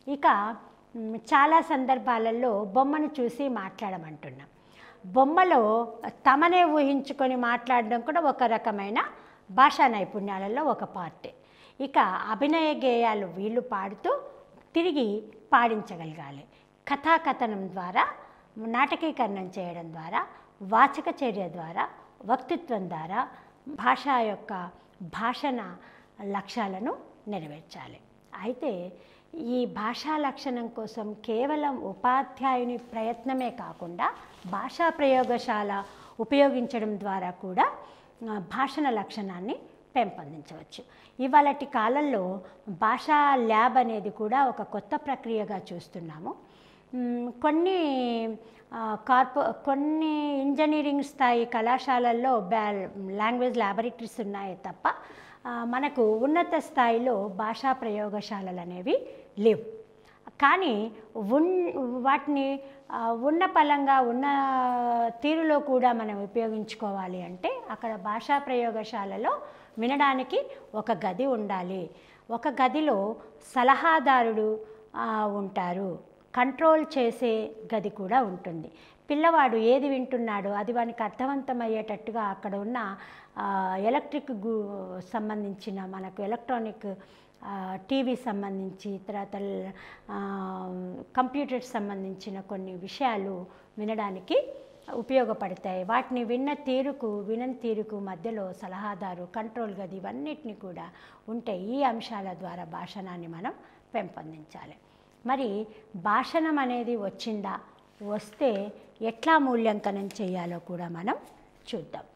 ఇక మ్, చాలా సందర్భాలలో బొమ్మను చూసి మాట్లాడమంటున్నాం బొమ్మలో తమనే ఊహించుకొని మాట్లాడడం కూడా ఒక రకమైన భాషా నైపుణ్యాలలో ఒక పార్టే ఇక అభినయ గేయాలు వీళ్ళు పాడుతూ తిరిగి పాడించగలగాలి కథాకథనం ద్వారా నాటకీకరణం చేయడం ద్వారా వాచక చర్య ద్వారా వక్తృత్వం ద్వారా భాష యొక్క భాషణ లక్ష్యాలను నెరవేర్చాలి అయితే ఈ భాషా లక్షణం కోసం కేవలం ఉపాధ్యాయుని ప్రయత్నమే కాకుండా భాషా ప్రయోగశాల ఉపయోగించడం ద్వారా కూడా ఆ, భాషణ లక్షణాన్ని పెంపొందించవచ్చు ఇవాళటి కాలంలో భాషా ల్యాబ్ అనేది కూడా ఒక కొత్త ప్రక్రియగా చూస్తున్నాము మ్, కొన్ని ఆ, కార్పొ కొన్ని ఇంజనీరింగ్ స్థాయి కళాశాలల్లో బ్యా లాంగ్వేజ్ ల్యాబొరేటరీస్ ఉన్నాయే తప్ప ఆ, మనకు ఉన్నత స్థాయిలో భాషా ప్రయోగశాలలు అనేవి లేవు కానీ ఉన్ వాటిని ఆ, ఉన్న పలంగా ఉన్న తీరులో కూడా మనం ఉపయోగించుకోవాలి అంటే అక్కడ భాషా ప్రయోగశాలలో వినడానికి ఒక గది ఉండాలి ఒక గదిలో సలహాదారుడు ఆ, ఉంటారు కంట్రోల్ చేసే గది కూడా ఉంటుంది పిల్లవాడు ఏది వింటున్నాడో అది వానికి అర్థవంతమయ్యేటట్టుగా అక్కడ ఉన్న ఆ, ఎలక్ట్రిక్ గు సంబంధించిన మనకు ఎలక్ట్రానిక్ ఆ, టీవీ సంబంధించి తర్వాత ఆ, కంప్యూటర్స్ సంబంధించిన కొన్ని విషయాలు వినడానికి ఉపయోగపడతాయి వాటిని విన్న తీరుకు వినని తీరుకు మధ్యలో సలహాదారు కంట్రోల్ గది ఇవన్నిటిని కూడా ఉంటే ఈ అంశాల ద్వారా భాషణాన్ని మనం పెంపొందించాలి మరి భాషణం అనేది వచ్చిందా వస్తే ఎట్లా మూల్యాంకనం చేయాలో కూడా మనం చూద్దాం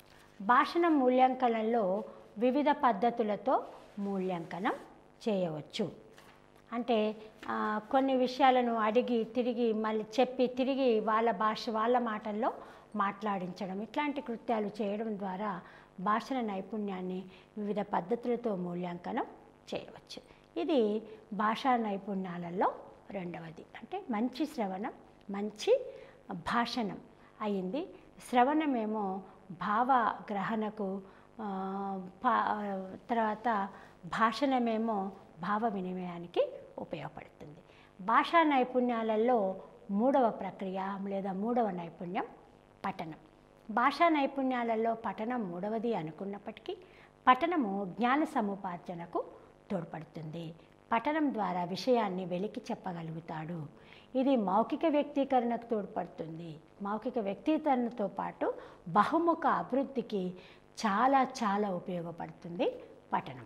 భాషణ మూల్యాంకనంలో వివిధ పద్ధతులతో మూల్యాంకనం చేయవచ్చు అంటే ఆ, కొన్ని విషయాలను అడిగి తిరిగి మళ్ళీ చెప్పి తిరిగి వాళ్ళ భాష వాళ్ళ మాటల్లో మాట్లాడించడం ఇట్లాంటి కృత్యాలు చేయడం ద్వారా భాషణ నైపుణ్యాన్ని వివిధ పద్ధతులతో మూల్యాంకనం చేయవచ్చు ఇది భాషా నైపుణ్యాలలో రెండవది అంటే మంచి శ్రవణం మంచి భాషణం అయింది శ్రవణమేమో భావ గ్రహణకు ఆ, పా- తర్వాత భాషణమేమో భావ వినిమయానికి ఉపయోగపడుతుంది భాషా నైపుణ్యాలలో మూడవ ప్రక్రియ లేదా మూడవ నైపుణ్యం పఠనం భాషా నైపుణ్యాలలో పఠనం మూడవది అనుకున్నప్పటికీ పఠనము జ్ఞాన సముపార్జనకు తోడ్పడుతుంది పఠనం ద్వారా విషయాన్ని వెలికి చెప్పగలుగుతాడు ఇది మౌఖిక వ్యక్తీకరణకు తోడ్పడుతుంది మౌఖిక వ్యక్తీకరణతో పాటు బహుముఖ అభివృద్ధికి చాలా చాలా ఉపయోగపడుతుంది పఠనం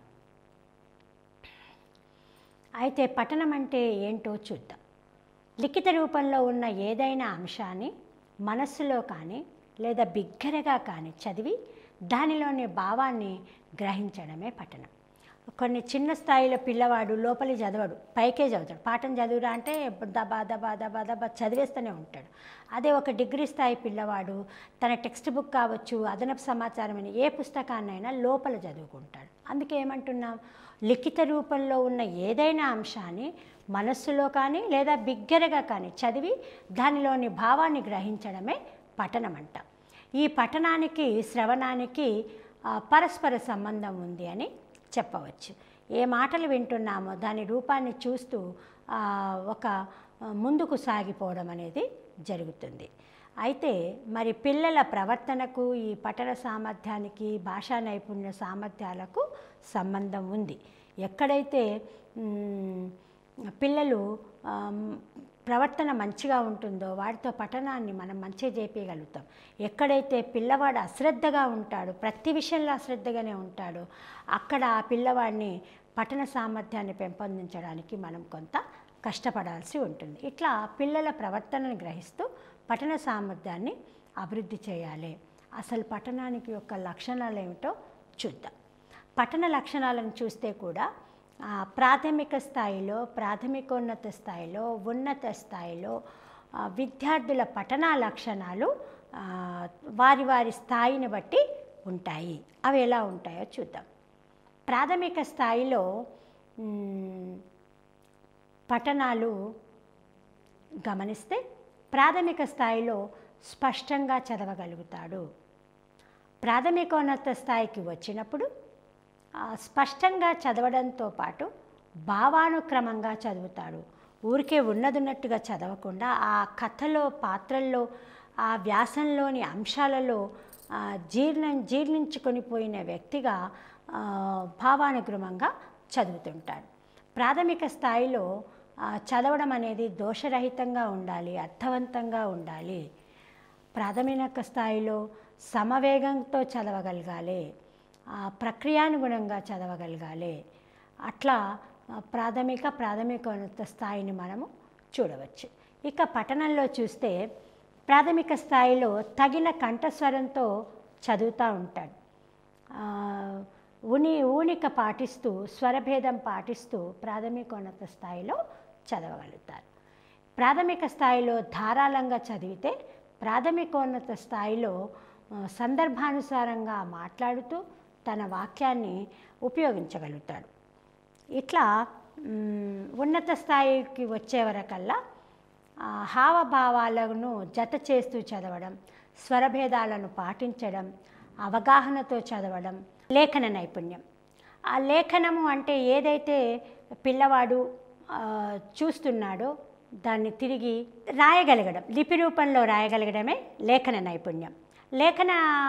అయితే పఠనం అంటే ఏంటో చూద్దాం లిఖిత రూపంలో ఉన్న ఏదైనా అంశాన్ని మనస్సులో కానీ లేదా బిగ్గరగా కానీ చదివి దానిలోని భావాన్ని గ్రహించడమే పఠనం కొన్ని చిన్న స్థాయిలో పిల్లవాడు లోపలి చదవడు పైకే చదువుతాడు పాఠం చదువురా అంటే దబా దబా దబా దబా చదివేస్తూనే ఉంటాడు అదే ఒక డిగ్రీ స్థాయి పిల్లవాడు తన టెక్స్ట్ బుక్ కావచ్చు అదనపు సమాచారం అని ఏ పుస్తకాన్నైనా లోపల చదువుకుంటాడు అందుకే ఏమంటున్నాం లిఖిత రూపంలో ఉన్న ఏదైనా అంశాన్ని మనస్సులో కానీ లేదా బిగ్గరగా కానీ చదివి దానిలోని భావాన్ని గ్రహించడమే పఠనం అంట ఈ పఠనానికి శ్రవణానికి ఆ, పరస్పర సంబంధం ఉంది అని చెప్పవచ్చు ఏ మాటలు వింటున్నామో దాని రూపాన్ని చూస్తూ ఆ, ఒక ఆ, ముందుకు సాగిపోవడం అనేది జరుగుతుంది అయితే మరి పిల్లల ప్రవర్తనకు ఈ పఠన సామర్థ్యానికి భాషా నైపుణ్య సామర్థ్యాలకు సంబంధం ఉంది ఎక్కడైతే మ్, పిల్లలు ఆమ్, ప్రవర్తన మంచిగా ఉంటుందో వాడితో పఠనాన్ని మనం మంచిగా చేపించగలుగుతాం ఎక్కడైతే పిల్లవాడు అశ్రద్ధగా ఉంటాడు ప్రతి విషయంలో అశ్రద్ధగానే ఉంటాడో అక్కడ ఆ పిల్లవాడిని పఠన సామర్థ్యాన్ని పెంపొందించడానికి మనం కొంత కష్టపడాల్సి ఉంటుంది ఇట్లా పిల్లల ప్రవర్తనను గ్రహిస్తూ పఠన సామర్థ్యాన్ని అభివృద్ధి చేయాలి అసలు పఠనానికి యొక్క లక్షణాలు ఏమిటో చూద్దాం పఠన లక్షణాలను చూస్తే కూడా ఆ, ప్రాథమిక స్థాయిలో ప్రాథమికోన్నత స్థాయిలో ఉన్నత స్థాయిలో ఆ, విద్యార్థుల పఠన లక్షణాలు ఆ, వారి వారి స్థాయిని బట్టి ఉంటాయి అవి ఎలా ఉంటాయో చూద్దాం ప్రాథమిక స్థాయిలో మ్, పఠనాలు గమనిస్తే ప్రాథమిక స్థాయిలో స్పష్టంగా చదవగలుగుతాడు ప్రాథమికోన్నత స్థాయికి వచ్చినప్పుడు ఆ, స్పష్టంగా చదవడంతో పాటు భావానుక్రమంగా చదువుతాడు ఊరికే ఉన్నదున్నట్టుగా చదవకుండా ఆ కథలో పాత్రల్లో ఆ వ్యాసంలోని అంశాలలో ఆ, జీర్ణం జీర్ణించుకొని పోయిన వ్యక్తిగా ఆ, భావానుగ్రమంగా చదువుతుంటాడు ప్రాథమిక స్థాయిలో ఆ, చదవడం అనేది దోషరహితంగా ఉండాలి అర్థవంతంగా ఉండాలి ప్రాథమిక స్థాయిలో సమవేగంతో చదవగలగాలి ఆ, ప్రక్రియానుగుణంగా చదవగలగాలి అట్లా ఆ, ప్రాథమిక ప్రాథమికోన్నత స్థాయిని మనము చూడవచ్చు ఇక పఠనంలో చూస్తే ప్రాథమిక స్థాయిలో తగిన కంఠస్వరంతో చదువుతూ ఉంటాడు ఆ, ఉని ఊనిక పాటిస్తూ స్వరభేదం పాటిస్తూ ప్రాథమికోన్నత స్థాయిలో చదవగలుగుతారు ప్రాథమిక స్థాయిలో ధారాళంగా చదివితే ప్రాథమికోన్నత స్థాయిలో ఆ, సందర్భానుసారంగా మాట్లాడుతూ తన వాక్యాన్ని ఉపయోగించగలుగుతాడు ఇట్లా మ్, ఉన్నత స్థాయికి వచ్చే వరకల్లా ఆ, హావభావాలను జత చేస్తూ చదవడం స్వరభేదాలను పాటించడం అవగాహనతో చదవడం లేఖన నైపుణ్యం ఆ లేఖనము అంటే ఏదైతే పిల్లవాడు ఆ, చూస్తున్నాడో దాన్ని తిరిగి రాయగలగడం లిపి రూపంలో రాయగలగడమే లేఖన నైపుణ్యం లేఖన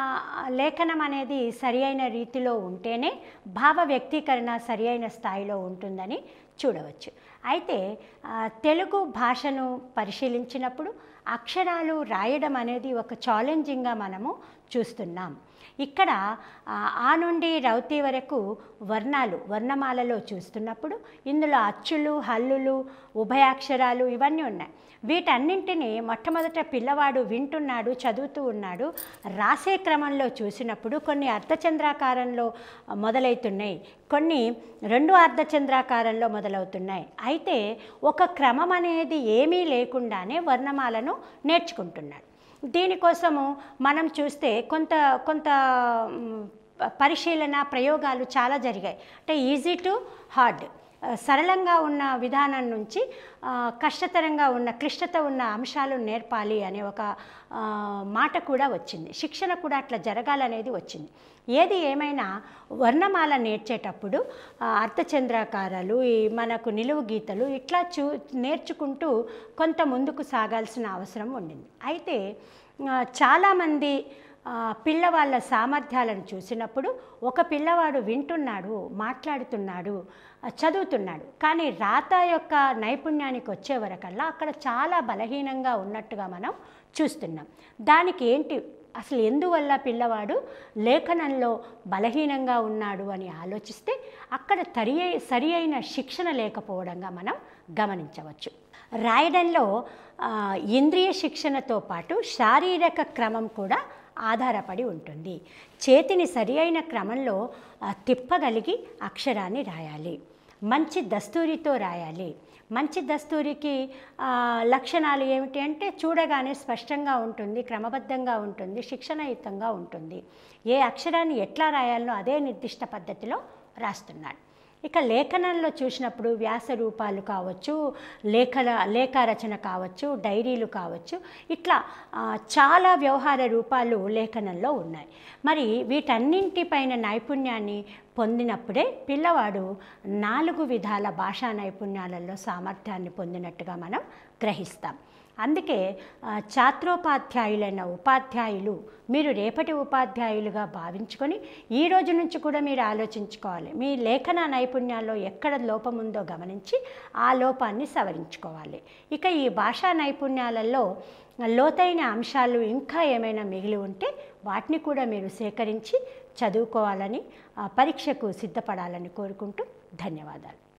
లేఖనం అనేది సరి అయిన రీతిలో ఉంటేనే భావ వ్యక్తీకరణ సరి అయిన స్థాయిలో ఉంటుందని చూడవచ్చు అయితే ఆ, తెలుగు భాషను పరిశీలించినప్పుడు అక్షరాలు రాయడం అనేది ఒక ఛాలెంజింగ్గా మనము చూస్తున్నాం ఇక్కడ ఆ, ఆ నుండి రౌతి వరకు వర్ణాలు వర్ణమాలలో చూస్తున్నప్పుడు ఇందులో అచ్చులు హల్లులు ఉభయాక్షరాలు ఇవన్నీ ఉన్నాయి వీటన్నింటినీ మొట్టమొదట పిల్లవాడు వింటున్నాడు చదువుతూ ఉన్నాడు రాసే క్రమంలో చూసినప్పుడు కొన్ని అర్ధచంద్రాకారంలో మొదలవుతున్నాయి కొన్ని రెండు అర్ధచంద్రాకారంలో మొదలవుతున్నాయి అయితే ఒక క్రమం అనేది ఏమీ లేకుండానే వర్ణమాలను నేర్చుకుంటున్నాడు దీనికోసము మనం చూస్తే కొంత కొంత మ్, పరిశీలన ప్రయోగాలు చాలా జరిగాయి అంటే ఈజీ టు హార్డ్ ఆ, సరళంగా ఉన్న విధానం నుంచి ఆ, కష్టతరంగా ఉన్న క్లిష్టత ఉన్న అంశాలు నేర్పాలి అనే ఒక ఆ, మాట కూడా వచ్చింది శిక్షణ కూడా అట్లా జరగాలనేది వచ్చింది ఏది ఏమైనా వర్ణమాల నేర్చేటప్పుడు ఆ, అర్ధచంద్రాకారాలు ఈ మనకు నిలువు గీతలు ఇట్లా చూ నేర్చుకుంటూ కొంత ముందుకు సాగాల్సిన అవసరం ఉండింది అయితే ఆ, చాలామంది ఆ, పిల్లవాళ్ళ సామర్థ్యాలను చూసినప్పుడు ఒక పిల్లవాడు వింటున్నాడు మాట్లాడుతున్నాడు ఆ, చదువుతున్నాడు కానీ రాత యొక్క నైపుణ్యానికి వచ్చే వరకల్లా అక్కడ చాలా బలహీనంగా ఉన్నట్టుగా మనం చూస్తున్నాం దానికి ఏంటి అసలు ఎందువల్ల పిల్లవాడు లేఖనంలో బలహీనంగా ఉన్నాడు అని ఆలోచిస్తే అక్కడ తరి సరి అయిన శిక్షణ లేకపోవడంగా మనం గమనించవచ్చు రాయడంలో ఆ, ఇంద్రియ శిక్షణతో పాటు శారీరక క్రమం కూడా ఆధారపడి ఉంటుంది చేతిని సరి అయిన క్రమంలో ఆ, తిప్పగలిగి అక్షరాన్ని రాయాలి మంచి దస్తూరితో రాయాలి మంచి దస్తూరికి ఆ, లక్షణాలు ఏమిటి అంటే చూడగానే స్పష్టంగా ఉంటుంది క్రమబద్ధంగా ఉంటుంది శిక్షణయుతంగా ఉంటుంది ఏ అక్షరాన్ని ఎట్లా రాయాలనో అదే నిర్దిష్ట పద్ధతిలో రాస్తున్నాడు ఇక లేఖనంలో చూసినప్పుడు వ్యాస రూపాలు కావచ్చు లేఖల లేఖ రచన కావచ్చు డైరీలు కావచ్చు ఇట్లా ఆ, చాలా వ్యవహార రూపాలు లేఖనంలో ఉన్నాయి మరి వీటన్నింటిపైన నైపుణ్యాన్ని పొందినప్పుడే పిల్లవాడు నాలుగు విధాల భాషా నైపుణ్యాలలో సామర్థ్యాన్ని పొందినట్టుగా మనం గ్రహిస్తాం అందుకే ఆ, ఛాత్రోపాధ్యాయులైన ఉపాధ్యాయులు మీరు రేపటి ఉపాధ్యాయులుగా భావించుకొని ఈ రోజు నుంచి కూడా మీరు ఆలోచించుకోవాలి మీ లేఖన నైపుణ్యాల్లో ఎక్కడ లోపం ఉందో గమనించి ఆ లోపాన్ని సవరించుకోవాలి ఇక ఈ భాషా నైపుణ్యాలలో లోతైన అంశాలు ఇంకా ఏమైనా మిగిలి ఉంటే వాటిని కూడా మీరు సేకరించి చదువుకోవాలని ఆ, పరీక్షకు సిద్ధపడాలని కోరుకుంటూ ధన్యవాదాలు